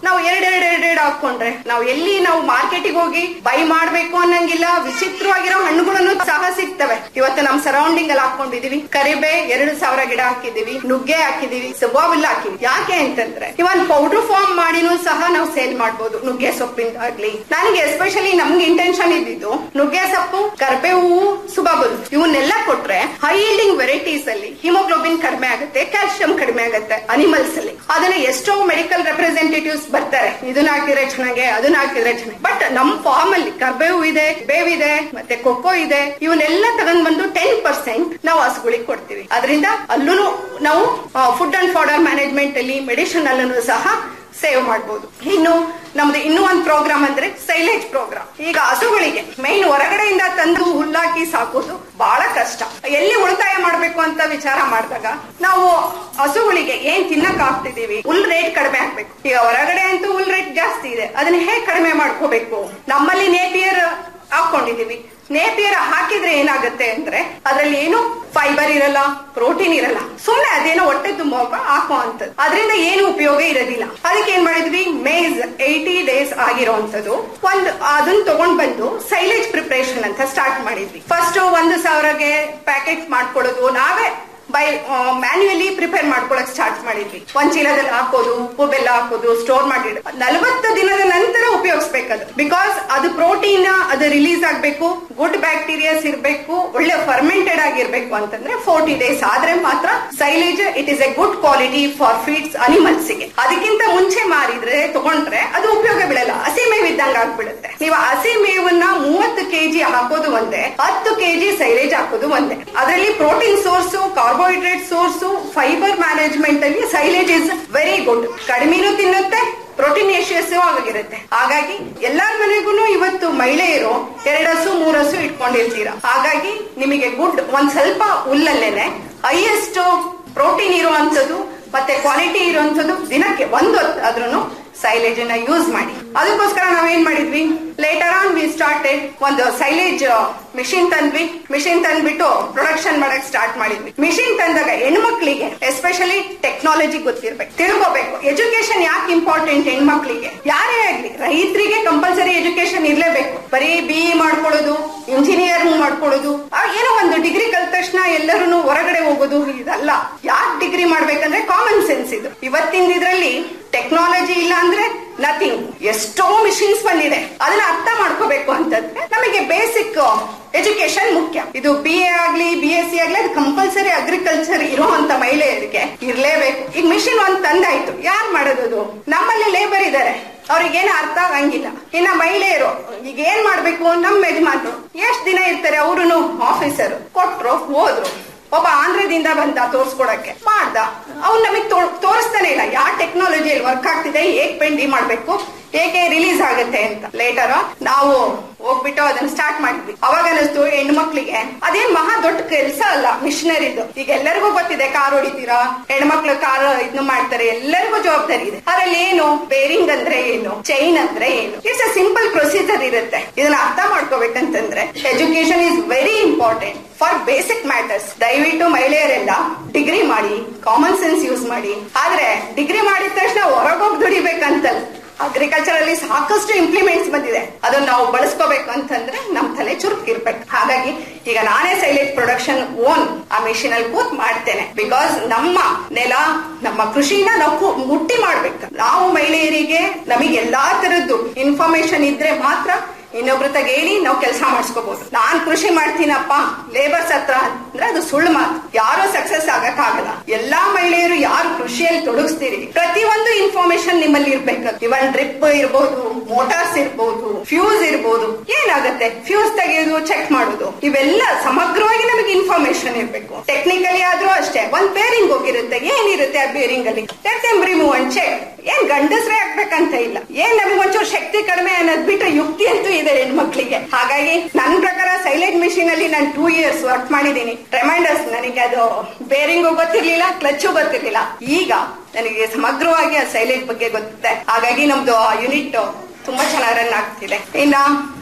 ನಾವು ಎರಡೆರಡು ಎರಡೆರಡು ಹಾಕೊಂಡ್ರೆ ನಾವು ಎಲ್ಲಿ ನಾವು ಮಾರ್ಕೆಟಿಗೆ ಹೋಗಿ ಬೈ ಮಾಡ್ಬೇಕು ಅನ್ನಂಗಿಲ್ಲ ವಿಚಿತ್ರವಾಗಿರೋ ಹಣ್ಣುಗಳನ್ನು ಸಹ ಸಿಗ್ತವೆ ಇವತ್ತು ನಮ್ ಸರೌಂಡಿಂಗ್ ಅಲ್ಲಿ ಹಾಕೊಂಡಿದೀವಿ ಕರಿಬೆ ಎರಡು ಸಾವಿರ ಗಿಡ ಹಾಕಿದೀವಿ ನುಗ್ಗೆ ಹಾಕಿದೀವಿ ಸೊಬಾವಿಲ್ಲ ಹಾಕಿದೀವಿ ಯಾಕೆ ಅಂತಂದ್ರೆ ಇವನ್ ಪೌಡರ್ ಫಾರ್ಮ್ ಮಾಡಿನೂ ಸಹ ನಾವು ಸೇಲ್ ಮಾಡ್ಬೋದು ನುಗ್ಗೆ ಸೊಪ್ಪಿಂದ ಆಗ್ಲಿ ನನಗೆ ಎಸ್ಪೆಷಲಿ ನಮ್ಗೆ ಇಂಟೆನ್ಷನ್ ಇದ್ದಿದ್ದು ನುಗ್ಗೆ ಸೊಪ್ಪು ಕರ್ಬೆ ಹೂವು ಸುಬಾಬುಲ್ ಇವನ್ನೆಲ್ಲ ಕೊಟ್ರೆ ಹೈ ಈಲ್ಡಿಂಗ್ ವೆರೈಟೀಸ್ ಅಲ್ಲಿ ಹಿಮೋಗ್ಲೋಬಿನ್ ಕಡಿಮೆ ಆಗುತ್ತೆ ಕ್ಯಾಲ್ಸಿಯಂ ಕಡಿಮೆ ಆಗುತ್ತೆ ಅನಿಮಲ್ಸ್ ಅಲ್ಲಿ ಅದನ್ನ ಎಷ್ಟೋ ಮೆಡಿಕಲ್ ರೆಪ್ರೆಸೆಂಟೇಟಿವ್ಸ್ ಬರ್ತಾರೆ ಇದನ್ನ ಹಾಕಿದ್ರೆ ಚೆನ್ನಾಗೆ ಅದನ್ನ ಹಾಕಿದ್ರೆ ಚೆನ್ನಾಗಿ ಬಟ್ ನಮ್ ಫಾರ್ಮ್ ಅಲ್ಲಿ ಕರ್ಬೇವು ಇದೆ ಬೇವಿದೆ ಮತ್ತೆ ಕೊಕ್ಕೋ ಇದೆ ಇವನ್ನೆಲ್ಲ ತಗೊಂಡ್ ಬಂದು ಟೆನ್ ಪರ್ಸೆಂಟ್ ನಾವು ಹಸುಗಳಿಗೆ ಕೊಡ್ತೀವಿ ಅದರಿಂದ ಅಲ್ಲೂ ನಾವು ಫುಡ್ ಅಂಡ್ ಫಾಡರ್ ಮ್ಯಾನೇಜ್ಮೆಂಟ್ ಅಲ್ಲಿ ಮೆಡಿಸಿನ್ ಅಲ್ಲೂ ಸಹ ಸೇವ್ ಮಾಡಬಹುದು ಇನ್ನು ನಮ್ದು ಇನ್ನೂ ಒಂದು ಪ್ರೋಗ್ರಾಮ್ ಅಂದ್ರೆ ಸೈಲೇಜ್ ಪ್ರೋಗ್ರಾಮ್ ಈಗ ಹಸುಗಳಿಗೆ ಮೈನ್ ಹೊರಗಡೆಯಿಂದ ತಂದು ಹುಲ್ಲಾಕಿ ಸಾಕೋದು ಬಹಳ ಕಷ್ಟ ಎಲ್ಲಿ ಉಳಿತಾಯ ಮಾಡ್ಬೇಕು ಅಂತ ವಿಚಾರ ಮಾಡಿದಾಗ ನಾವು ಹಸುಗಳಿಗೆ ಏನ್ ತಿನ್ನಕ್ ಆಗ್ತಿದೀವಿ ಹುಲ್ ರೇಟ್ ಕಡಿಮೆ ಆಗ್ಬೇಕು ಈಗ ಹೊರಗಡೆ ಅಂತೂ ಹುಲ್ ರೇಟ್ ಜಾಸ್ತಿ ಇದೆ ಅದನ್ನ ಹೇಗೆ ಕಡಿಮೆ ಮಾಡ್ಕೋಬೇಕು ನಮ್ಮಲ್ಲಿ ನೇಪಿಯರ್ ಹಾಕೊಂಡಿದೀವಿ ನೇಪಿಯರ್ ಹಾಕಿದ್ರೆ ಏನಾಗುತ್ತೆ ಅಂದ್ರೆ ಅದ್ರಲ್ಲಿ ಏನು ಫೈಬರ್ ಇರಲ್ಲ ಪ್ರೋಟೀನ್ ಇರಲ್ಲ ಸುಮ್ನೆ ಅದೇನೋ ಹೊಟ್ಟೆ ತುಂಬ ಹಾಕೋ ಅಂತದ್ದು ಅದರಿಂದ ಏನು ಉಪಯೋಗ ಇರೋದಿಲ್ಲ ಅದಕ್ಕೆ ಏನ್ ಮಾಡಿದ್ವಿ ಮೇಜ್ ಏಯ್ಟಿ ಡೇಸ್ ಆಗಿರೋಂಥದ್ದು ಒಂದು ಅದನ್ನ ತಗೊಂಡ್ ಬಂದು ಸೈಲೇಜ್ ಪ್ರಿಪರೇಷನ್ ಅಂತ ಸ್ಟಾರ್ಟ್ ಮಾಡಿದ್ವಿ ಫಸ್ಟ್ ಒಂದು ಸಾವಿರಗೆ ಪ್ಯಾಕೆಟ್ ಮಾಡ್ಕೊಳ್ಳೋದು ನಾವೇ ಬೈ ಮ್ಯಾನ್ಯುಯಲಿ ಪ್ರಿಪೇರ್ ಮಾಡ್ಕೊಳಕ್ ಸ್ಟಾರ್ಟ್ ಮಾಡಿದ್ವಿ ಒಂದ್ ಚೀಲದಲ್ಲಿ ಹಾಕೋದು ಉಪ್ಪು ಬೆಲ್ಲ ಹಾಕೋದು ಸ್ಟೋರ್ ಮಾಡಿ ನಲವತ್ತು ದಿನದ ನಂತರ ಉಪಯೋಗಿಸ್ಬೇಕದು ಬಿಕಾಸ್ ಅದು ಪ್ರೋಟೀನ್ ಅದು ರಿಲೀಸ್ ಆಗ್ಬೇಕು ಗುಡ್ ಬ್ಯಾಕ್ಟೀರಿಯಾಸ್ ಇರಬೇಕು ಒಳ್ಳೆ ಫರ್ಮೆಂಟೆಡ್ ಆಗಿರ್ಬೇಕು ಅಂತಂದ್ರೆ ಫೋರ್ಟಿ ಡೇಸ್ ಆದ್ರೆ ಮಾತ್ರ silage it is a good quality for feeds animals ಗೆ ಅದಕ್ಕಿಂತ ಮುಂಚೆ ಮಾರಿದ್ರೆ ತಗೊಂಡ್ರೆ ಅದು ಉಪಯೋಗ ಬೀಳಲ್ಲ ಹಸಿ ಮೇವು ಇದ್ದಂಗ ಆಗ್ಬಿಡುತ್ತೆ ನೀವು ಹಸಿ ಮೇವನ್ನ ಮೂವತ್ತು ಕೆಜಿ ಹಾಕೋದು ಒಂದೇ ಹತ್ತು ಕೆಜಿ ಸೈಲೇಜ್ ಹಾಕೋದು ಒಂದೇ ಅದರಲ್ಲಿ protein source carbohydrate source fibre management ಅಲ್ಲಿ ಸೈಲೇಜ್ ಇಸ್ ವೆರಿ ಗುಡ್ ಕಡಿಮೆನೂ ತಿನ್ನುತ್ತೆ ಪ್ರೋಟೀನೇಷಿಯಸ್ ಆಗಿರುತ್ತೆ ಹಾಗಾಗಿ ಎಲ್ಲಾರ ಮನೆಗೂ ಇವತ್ತು ಮಹಿಳೆಯರು ಎರಡಸು ಮೂರಸು ಇಟ್ಕೊಂಡಿರ್ತೀರಾ ಹಾಗಾಗಿ ನಿಮಗೆ ಗುಡ್ ಒಂದ್ ಸ್ವಲ್ಪ ಹುಲ್ಲಲ್ಲೇನೆ ಹೈಯೆಸ್ಟ್ ಪ್ರೋಟೀನ್ ಇರುವಂತದ್ದು ಮತ್ತೆ ಕ್ವಾಲಿಟಿ ಇರುವಂತದ್ದು ದಿನಕ್ಕೆ ಒಂದು ಆದ್ರೂ ಸೈಲೇಜ್ ಅನ್ನ ಯೂಸ್ ಮಾಡಿ ಅದಕ್ಕೋಸ್ಕರ ನಾವೇನ್ ಮಾಡಿದ್ವಿ ಲೇಟರ್ ಆನ್ ವಿ ಸ್ಟಾರ್ಟೆಡ್ ಒಂದು ಸೈಲೇಜ್ ಮಿಷಿನ್ ತಂದ್ವಿ ಮಿಷಿನ್ ತಂದ್ಬಿಟ್ಟು ಪ್ರೊಡಕ್ಷನ್ ಮಾಡಕ್ ಸ್ಟಾರ್ಟ್ ಮಾಡಿದ್ವಿ ಮಿಷಿನ್ ತಂದಾಗ ಹೆಣ್ಮಕ್ಳಿಗೆ ಎಸ್ಪೆಷಲಿ ಟೆಕ್ನಾಲಜಿ ಗೊತ್ತಿರ್ಬೇಕು ತಿಳ್ಕೋಬೇಕು ಎಜುಕೇಶನ್ ಯಾಕೆ ಇಂಪಾರ್ಟೆಂಟ್ ಹೆಣ್ಮಕ್ಳಿಗೆ ಯಾರೇ ಆಗ್ಲಿ ರೈತರಿಗೆ ಕಂಪಲ್ಸರಿ ಎಜುಕೇಶನ್ ಇರ್ಲೇಬೇಕು ಬರೀ ಬಿ ಇ ಮಾಡ್ಕೊಳ್ಳೋದು ಇಂಜಿನಿಯರಿಂಗ್ ಮಾಡ್ಕೊಳ್ಳೋದು ಆ ಏನೋ ಒಂದು ಡಿಗ್ರಿ ಕಲ್ತ ತಕ್ಷಣ ಎಲ್ಲರೂ ಹೊರಗಡೆ ಹೋಗೋದು ಇದಲ್ಲ ಯಾಕೆ ಡಿಗ್ರಿ ಮಾಡ್ಬೇಕಂದ್ರೆ ಕಾಮನ್ ಸೆನ್ಸ್ ಇದು ಇವತ್ತಿನ ಇದ್ರಲ್ಲಿ ಟೆಕ್ನಾಲಜಿ ಇಲ್ಲ ಅಂದ್ರೆ ನಥಿಂಗ್ ಎಷ್ಟೋ ಮಿಷಿನ್ಸ್ ಬಂದಿದೆ ಅದನ್ನ ಅರ್ಥ ಮಾಡ್ಕೋಬೇಕು ಅಂತಂದ್ರೆ ನಮಗೆ ಬೇಸಿಕ್ ಎಜುಕೇಶನ್ ಮುಖ್ಯ ಇದು ಬಿ ಎ ಆಗ್ಲಿ ಬಿ ಎಸ್ ಸಿ ಆಗ್ಲಿ ಅದು ಕಂಪಲ್ಸರಿ ಅಗ್ರಿಕಲ್ಚರ್ ಇರುವಂತ ಮಹಿಳೆಯರಿಗೆ ಇರ್ಲೇಬೇಕು ಈಗ ಮಿಷಿನ್ ಒಂದ್ ತಂದಾಯ್ತು ಯಾರು ಮಾಡೋದು ನಮ್ಮಲ್ಲಿ ಲೇಬರ್ ಇದಾರೆ ಅವ್ರಿಗೇನು ಅರ್ಥ ಆಗಂಗಿಲ್ಲ ಇನ್ನ ಮಹಿಳೆಯರು ಈಗ ಏನ್ ಮಾಡ್ಬೇಕು ನಮ್ಮ ಯಜಮಾನ್ರು ಎಷ್ಟ್ ದಿನ ಇರ್ತಾರೆ ಅವ್ರು ಆಫೀಸರ್ ಕೊಟ್ರು ಹೋದ್ರು ಒಬ್ಬ ಆಂಧ್ರದಿಂದ ಬಂದ ತೋರ್ಸ್ಕೊಡಕ್ಕೆ ಮಾಡ್ದ ಅವ್ನು ನಮಗ್ ತೋರಿಸ್ತಾನೆ ಇಲ್ಲ ಯಾವ ಟೆಕ್ನಾಲಜಿಯಲ್ಲಿ ವರ್ಕ್ ಆಗ್ತಿದೆ ಹೇಗ್ ಪೆಂಡಿ ಮಾಡ್ಬೇಕು ಹೇಗೆ ರಿಲೀಸ್ ಆಗುತ್ತೆ ಅಂತ ಲೇಟರ್ ನಾವು ಹೋಗ್ಬಿಟ್ಟು ಅದನ್ನ ಸ್ಟಾರ್ಟ್ ಮಾಡಿದ್ವಿ ಅವಾಗ ಅನಿಸ್ತು ಹೆಣ್ಣು ಮಕ್ಳಿಗೆ ಅದೇನ್ ಮಹಾ ದೊಡ್ಡ ಕೆಲಸ ಅಲ್ಲ ಮಿಷನರಿದು ಈಗ ಎಲ್ಲರಿಗೂ ಗೊತ್ತಿದೆ ಕಾರ್ ಹೊಡಿತೀರಾ ಹೆಣ್ಮಕ್ಳು ಕಾರ್ ಇದನ್ನ ಮಾಡ್ತಾರೆ ಎಲ್ಲರಿಗೂ ಜವಾಬ್ದಾರಿ ಇದೆ ಅದ್ರಲ್ಲಿ ಏನು ಬೇರಿಂಗ್ ಅಂದ್ರೆ ಏನು ಚೈನ್ ಅಂದ್ರೆ ಏನು ಇಟ್ಸ್ ಅ ಸಿಂಪಲ್ ಪ್ರೊಸೀಜರ್ ಇರುತ್ತೆ ಇದನ್ನ ಅರ್ಥ ಮಾಡ್ಕೋಬೇಕಂತಂದ್ರೆ education is very important for basic matters ದಯವಿಟ್ಟು ಮಹಿಳೆಯರೆಲ್ಲ ಡಿಗ್ರಿ ಮಾಡಿ ಕಾಮನ್ ಸೆನ್ಸ್ ಯೂಸ್ ಮಾಡಿ ಆದ್ರೆ ಡಿಗ್ರಿ ಮಾಡಿದ ತಕ್ಷಣ ಹೊರಗೋಗಿ ದುಡಿಬೇಕಂತಲ್ಲ ಅಗ್ರಿಕಲ್ಚರ್ ಅಲ್ಲಿ ಸಾಕಷ್ಟು ಇಂಪ್ಲಿಮೆಂಟ್ಸ್ ಬಂದಿದೆ ಅದನ್ನ ನಾವು ಬಳಸ್ಕೋಬೇಕು ಅಂತಂದ್ರೆ ನಮ್ ತಲೆ ಚುರುಕಿರ್ಬೇಕು ಹಾಗಾಗಿ ಈಗ ನಾನೇ ಸೈಲೇಜ್ ಪ್ರೊಡಕ್ಷನ್ ಓನ್ ಆ ಮಿಷಿನ್ ಅಲ್ಲಿ ಕೂತ್ ಮಾಡ್ತೇನೆ ಬಿಕಾಸ್ ನಮ್ಮ ನೆಲ ನಮ್ಮ ಕೃಷಿನ ನಾವು ಕು- ಮುಟ್ಟಿ ಮಾಡ್ಬೇಕು ನಾವು ಮಹಿಳೆಯರಿಗೆ ನಮಗೆ ಎಲ್ಲಾ ತರದ್ದು ಇನ್ಫಾರ್ಮೇಶನ್ ಇದ್ರೆ ಮಾತ್ರ ಇನ್ನೊಬ್ರ ತಗ ಹೇಳಿ ನಾವು ಕೆಲಸ ಮಾಡಿಸ್ಕೋಬಹುದು ನಾನ್ ಕೃಷಿ ಮಾಡ್ತೀನಪ್ಪ ಲೇಬರ್ಸ್ ಹತ್ರ ಅಂದ್ರೆ ಅದು ಸುಳ್ಳು ಮಾತು ಯಾರು ಸಕ್ಸಸ್ ಆಗಕ್ಕಾಗಲ್ಲ ಎಲ್ಲಾ ಮಹಿಳೆಯರು ಯಾರು ಕೃಷಿಯಲ್ಲಿ ತೊಡಗಿಸ್ತೀರಿ ಪ್ರತಿಯೊಂದು ಇನ್ಫಾರ್ಮೇಶನ್ ನಿಮ್ಮಲ್ಲಿ ಇರ್ಬೇಕು ಇವನ್ ಡ್ರಿಪ್ ಇರ್ಬೋದು ಮೋಟಾರ್ಸ್ ಇರ್ಬೋದು ಫ್ಯೂಸ್ ಇರ್ಬೋದು ಏನಾಗುತ್ತೆ ಫ್ಯೂಸ್ ತೆಗೆಯೋದು ಚೆಕ್ ಮಾಡೋದು ಇವೆಲ್ಲ ಸಮಗ್ರವಾಗಿ ನಮಗೆ ಇನ್ಫಾರ್ಮೇಶನ್ ಇರ್ಬೇಕು ಟೆಕ್ನಿಕಲಿ ಆದ್ರೂ ಅಷ್ಟೇ ಒಂದ್ ಬೇರಿಂಗ್ ಹೋಗಿರುತ್ತೆ ಏನಿರುತ್ತೆ ಆ ಬೇರಿಂಗ್ ಅಲ್ಲಿ ರಿಮೂವ್ ಅಂಡ್ ಚೆಕ್ ಏನ್ ಗಂಡಸ್ರೇ ಆಗ್ಬೇಕಂತ ಇಲ್ಲ ಏನ್ ನಮಗೆ ಒಂಚೂರು ಶಕ್ತಿ ಕಡಿಮೆ ಅನ್ನೋದ್ ಬಿಟ್ರೆ ಯುಕ್ತಿ ಅಂತೂ ಇದೆ ಹೆಣ್ಮಕ್ಳಿಗೆ ಹಾಗಾಗಿ ನನ್ನ ಪ್ರಕಾರ ಸೈಲೆಂಟ್ ಮಿಷಿನ್ ಅಲ್ಲಿ ನಾನು ಟೂ ಇಯರ್ಸ್ ವರ್ಕ್ ಮಾಡಿದ್ದೀನಿ ರಿಮೈಂಡರ್ಸ್ ನನಗೆ ಅದು ಬೇರಿಂಗು ಗೊತ್ತಿರ್ಲಿಲ್ಲ ಕ್ಲಚ್ಚು ಗೊತ್ತಿರ್ಲಿಲ್ಲ ಈಗ ನನಗೆ ಸಮಗ್ರವಾಗಿ ಆ ಸೈಲೆಂಟ್ ಬಗ್ಗೆ ಗೊತ್ತಿದೆ ಹಾಗಾಗಿ ನಮ್ದು ಯೂನಿಟ್ ತುಂಬಾ ಚೆನ್ನಾಗಿ ರನ್ ಆಗ್ತಿದೆ ಇನ್ನ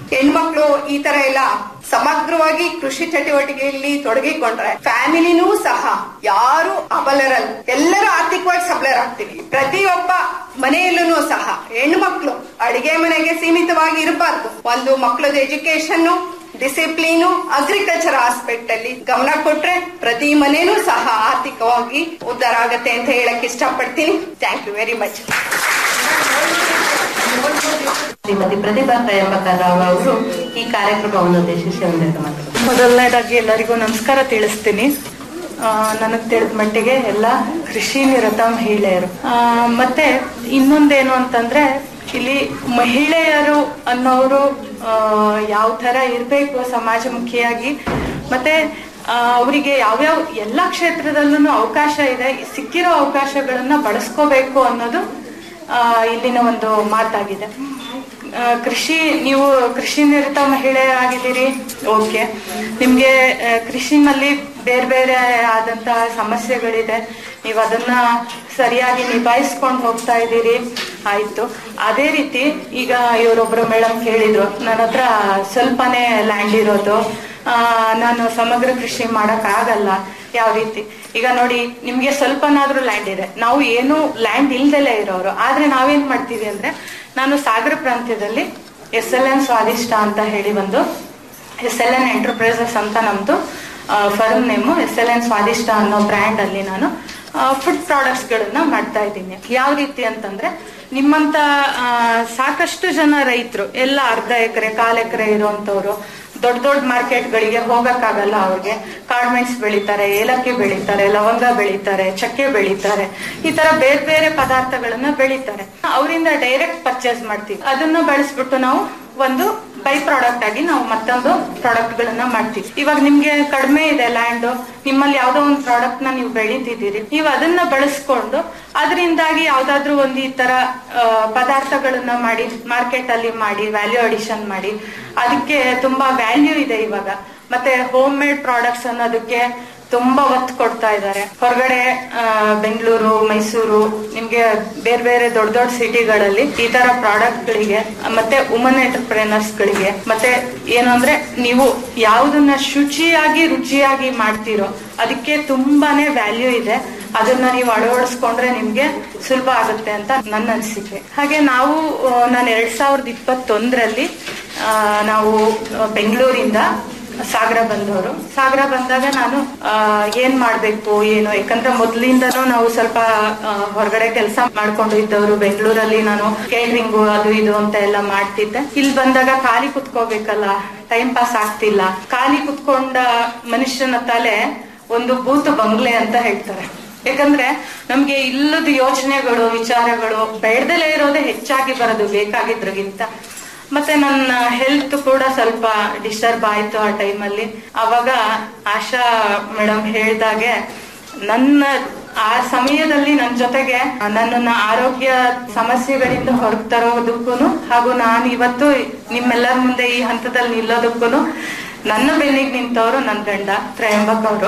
ಹೆಣ್ಮಕ್ಳು ಈ ತರ ಎಲ್ಲ ಸಮಗ್ರವಾಗಿ ಕೃಷಿ ಚಟುವಟಿಕೆಯಲ್ಲಿ ತೊಡಗಿಕೊಂಡ್ರೆ ಫ್ಯಾಮಿಲಿನೂ ಸಹ ಯಾರು ಅಬಲರಲ್ಲ ಎಲ್ಲರೂ ಆರ್ಥಿಕವಾಗಿ ಸಬಲರಾಗ್ತೀವಿ ಪ್ರತಿಯೊಬ್ಬ ಮನೆಯಲ್ಲೂ ಸಹ ಹೆಣ್ಮಕ್ಳು ಅಡಿಗೆ ಮನೆಗೆ ಸೀಮಿತವಾಗಿ ಇರಬಾರ್ದು ಒಂದು ಮಕ್ಕಳದ ಎಜುಕೇಶನ್ ಡಿಸಿಪ್ಲಿನು ಅಗ್ರಿಕಲ್ಚರ್ ಆಸ್ಪೆಕ್ಟ್ ಅಲ್ಲಿ ಗಮನ ಕೊಟ್ರೆ ಪ್ರತಿ ಮನೇನೂ ಸಹ ಆರ್ಥಿಕವಾಗಿ ಉದ್ಧಾರ ಆಗತ್ತೆ ಅಂತ ಹೇಳಕ್ ಇಷ್ಟಪಡ್ತೀನಿ thank you very much Shrimati Pratibha Trayambakarao ಅವರು ಈ ಕಾರ್ಯಕ್ರಮವನ್ನು ಉದ್ದೇಶಿಸಿ ಒಂದೆರಡು ಮಾತು ಮೊದಲನೇದಾಗಿ ಎಲ್ಲರಿಗೂ ನಮಸ್ಕಾರ ತಿಳಿಸ್ತೀನಿ ನನಗೆ ತಿಳಿದ ಮಟ್ಟಿಗೆ ಎಲ್ಲ ಕೃಷಿ ನಿರತ ಮಹಿಳೆಯರು ಆ, ಮತ್ತೆ ಇನ್ನೊಂದೇನು ಅಂತಂದ್ರೆ ಇಲ್ಲಿ ಮಹಿಳೆಯರು ಅನ್ನೋರು ಯಾವ ತರ ಇರಬೇಕು ಸಮಾಜಮುಖಿಯಾಗಿ ಮತ್ತೆ ಆ, ಅವರಿಗೆ ಯಾವ್ಯಾವ ಎಲ್ಲ ಕ್ಷೇತ್ರದಲ್ಲೂ ಅವಕಾಶ ಇದೆ ಸಿಕ್ಕಿರೋ ಅವಕಾಶಗಳನ್ನ ಬಳಸ್ಕೋಬೇಕು ಅನ್ನೋದು ಆ, ಇಲ್ಲಿನ ಒಂದು ಮಾತಾಗಿದೆ ಆ, ಕೃಷಿ ನೀವು ಕೃಷಿ ನಿರತ ಮಹಿಳೆಯರಾಗಿದ್ದೀರಿ ಓಕೆ ನಿಮ್ಗೆ ಆ, ಕೃಷಿನಲ್ಲಿ ಬೇರೆ ಬೇರೆ ಆದಂತಹ ಸಮಸ್ಯೆಗಳಿದೆ ನೀವು ಅದನ್ನ ಸರಿಯಾಗಿ ನಿಭಾಯಿಸ್ಕೊಂಡು ಹೋಗ್ತಾ ಇದ್ದೀರಿ ಆಯ್ತು ಅದೇ ರೀತಿ ಈಗ ಇವರೊಬ್ರು ಮೇಡಮ್ ಕೇಳಿದ್ರು ನನ್ನ ಹತ್ರ ಸ್ವಲ್ಪನೇ ಲ್ಯಾಂಡ್ ಇರೋದು ಆ, ನಾನು ಸಮಗ್ರ ಕೃಷಿ ಮಾಡಕ್ ಆಗಲ್ಲ ಯಾವ ರೀತಿ ಈಗ ನೋಡಿ ನಿಮ್ಗೆ ಸ್ವಲ್ಪನಾದ್ರೂ ಲ್ಯಾಂಡ್ ಇದೆ ನಾವು ಏನು ಲ್ಯಾಂಡ್ ಇಲ್ದಲೇ ಇರೋರು ಆದ್ರೆ ನಾವೇನ್ ಮಾಡ್ತೀವಿ ಅಂದ್ರೆ ನಾನು ಸಾಗರ ಪ್ರಾಂತ್ಯದಲ್ಲಿ ಎಸ್ ಎಲ್ ಎನ್ ಸ್ವಾದಿಷ್ಟ ಅಂತ ಹೇಳಿ ಒಂದು ಎಸ್ ಎಲ್ ಎನ್ ಎಂಟರ್ಪ್ರೈಸಸ್ ಅಂತ ನಮ್ದು firm name S L N Swadishta ಅನ್ನೋ ಬ್ರ್ಯಾಂಡ್ ಅಲ್ಲಿ ನಾನು ಫುಡ್ ಪ್ರಾಡಕ್ಟ್ಸ್ ಗಳನ್ನ ಮಾಡ್ತಾ ಇದ್ದೀನಿ ಯಾವ ರೀತಿ ಅಂತಂದ್ರೆ ನಿಮ್ಮಂತ ಆ, ಸಾಕಷ್ಟು ಜನ ರೈತರು ಎಲ್ಲ ಅರ್ಧ ಎಕರೆ ಕಾಲ್ ಎಕರೆ ಇರುವಂತವ್ರು ದೊಡ್ಡ ದೊಡ್ಡ ಮಾರ್ಕೆಟ್ಗಳಿಗೆ ಹೋಗಕ್ಕಾಗಲ್ಲ ಅವ್ರಿಗೆ ಕಾಳ್ಮೆಣ್ಸ್ ಬೆಳಿತಾರೆ ಏಲಕ್ಕಿ ಬೆಳಿತಾರೆ ಲವಂಗ ಬೆಳಿತಾರೆ ಚಕ್ಕೆ ಬೆಳಿತಾರೆ ಈ ತರ ಬೇರೆ ಬೇರೆ ಪದಾರ್ಥಗಳನ್ನ ಬೆಳಿತಾರೆ ಅವರಿಂದ ಡೈರೆಕ್ಟ್ ಪರ್ಚೇಸ್ ಮಾಡ್ತೀವಿ ಅದನ್ನ ಬಳಸ್ಬಿಟ್ಟು ನಾವು ಒಂದು ಬೈ ಪ್ರಾಡಕ್ಟ್ ಆಗಿ ನಾವು ಮತ್ತೊಂದು ಪ್ರಾಡಕ್ಟ್ ಗಳನ್ನ ಮಾಡ್ತೀವಿ ಇವಾಗ ನಿಮ್ಗೆ ಕಡಿಮೆ ಇದೆ ಲ್ಯಾಂಡ್ ನಿಮ್ಮಲ್ಲಿ ಯಾವ್ದೋ ಒಂದು ಪ್ರಾಡಕ್ಟ್ ನ ನೀವು ಬೆಳಿತಿದ್ದೀರಿ ನೀವು ಅದನ್ನ ಬಳಸ್ಕೊಂಡು ಅದರಿಂದಾಗಿ ಯಾವ್ದಾದ್ರು ಒಂದು ಈ ತರ ಆ, ಪದಾರ್ಥಗಳನ್ನ ಮಾಡಿ ಮಾರ್ಕೆಟ್ ಅಲ್ಲಿ ಮಾಡಿ ವ್ಯಾಲ್ಯೂ ಅಡಿಷನ್ ಮಾಡಿ ಅದಕ್ಕೆ ತುಂಬಾ ವ್ಯಾಲ್ಯೂ ಇದೆ ಇವಾಗ ಮತ್ತೆ ಹೋಮ್ ಮೇಡ್ ಪ್ರಾಡಕ್ಟ್ಸ್ ಅನ್ನೋದಕ್ಕೆ ತುಂಬಾ ಒತ್ತು ಕೊಡ್ತಾ ಇದ್ದಾರೆ ಹೊರಗಡೆ ಬೆಂಗಳೂರು ಮೈಸೂರು ನಿಮ್ಗೆ ಬೇರೆ ಬೇರೆ ದೊಡ್ಡ ದೊಡ್ಡ ಸಿಟಿಗಳಲ್ಲಿ ಈ ತರ ಪ್ರಾಡಕ್ಟ್ ಗಳಿಗೆ ಮತ್ತೆ ವುಮನ್ ಎಂಟರ್ಪ್ರೆನರ್ಸ್ ಗಳಿಗೆ ಮತ್ತೆ ಏನು ಅಂದ್ರೆ ನೀವು ಯಾವ್ದನ್ನ ಶುಚಿಯಾಗಿ ರುಚಿಯಾಗಿ ಮಾಡ್ತೀರೋ ಅದಕ್ಕೆ ತುಂಬಾನೇ ವ್ಯಾಲ್ಯೂ ಇದೆ ಅದನ್ನ ನೀವು ಅಳವಡಿಸ್ಕೊಂಡ್ರೆ ನಿಮ್ಗೆ ಸುಲಭ ಆಗುತ್ತೆ ಅಂತ ನನ್ನ ಅನಿಸಿಕೆ ಹಾಗೆ ನಾವು ನಾನು ಎರಡ್ ಸಾವಿರದ ಇಪ್ಪತ್ತೊಂದರಲ್ಲಿ ನಾವು ಆ, ಬೆಂಗಳೂರಿಂದ ಸಾಗರ ಬಂದವರು ಸಾಗರ ಬಂದಾಗ ನಾನು ಆ, ಏನ್ ಮಾಡ್ಬೇಕು ಏನು ಯಾಕಂದ್ರೆ ಮೊದ್ಲಿಂದನೂ ನಾವು ಸ್ವಲ್ಪ ಆ, ಹೊರಗಡೆ ಕೆಲಸ ಮಾಡ್ಕೊಂಡು ಇದ್ದವರು ಬೆಂಗಳೂರಲ್ಲಿ ನಾನು ಕೇಟರಿಂಗು ಅದು ಇದು ಅಂತ ಎಲ್ಲ ಮಾಡ್ತಿದ್ದೆ ಇಲ್ಲಿ ಬಂದಾಗ ಖಾಲಿ ಕುತ್ಕೋಬೇಕಲ್ಲ ಟೈಮ್ ಪಾಸ್ ಆಗ್ತಿಲ್ಲ ಖಾಲಿ ಕುತ್ಕೊಂಡ ಮನುಷ್ಯನ ತಲೆ ಒಂದು ಬೂತು ಬಂಗ್ಲೆ ಅಂತ ಹೇಳ್ತಾರೆ ಯಾಕಂದ್ರೆ ನಮ್ಗೆ ಇಲ್ಲದ ಯೋಚನೆಗಳು ವಿಚಾರಗಳು ಬೇಡದಲ್ಲೇ ಇರೋದೇ ಹೆಚ್ಚಾಗಿ ಬರೋದು ಬೇಕಾಗಿದ್ರಗಿಂತ ಮತ್ತೆ ನನ್ನ ಹೆಲ್ತ್ ಕೂಡ ಸ್ವಲ್ಪ ಡಿಸ್ಟರ್ಬ್ ಆಯ್ತು ಆ ಟೈಮಲ್ಲಿ ಅವಾಗ ಆಶಾ ಮೇಡಮ್ ಹೇಳ್ದಾಗೆ ನನ್ನ ಆ ಸಮಯದಲ್ಲಿ ನನ್ನ ಜೊತೆಗೆ ನನ್ನನ್ನ ಆರೋಗ್ಯ ಸಮಸ್ಯೆಗಳಿಂದ ಹೊರಗೆ ತರೋದಕ್ಕೂ ಹಾಗೂ ನಾನು ಇವತ್ತು ನಿಮ್ಮೆಲ್ಲರ ಮುಂದೆ ಈ ಹಂತದಲ್ಲಿ ನಿಲ್ಲೋದಕ್ಕೂ ನನ್ನ ಬೆನ್ನಿಗೆ ನಿಂತವರು ನನ್ನ ಗಂಡ ತ್ರಯಂಬಕ್ ಅವರು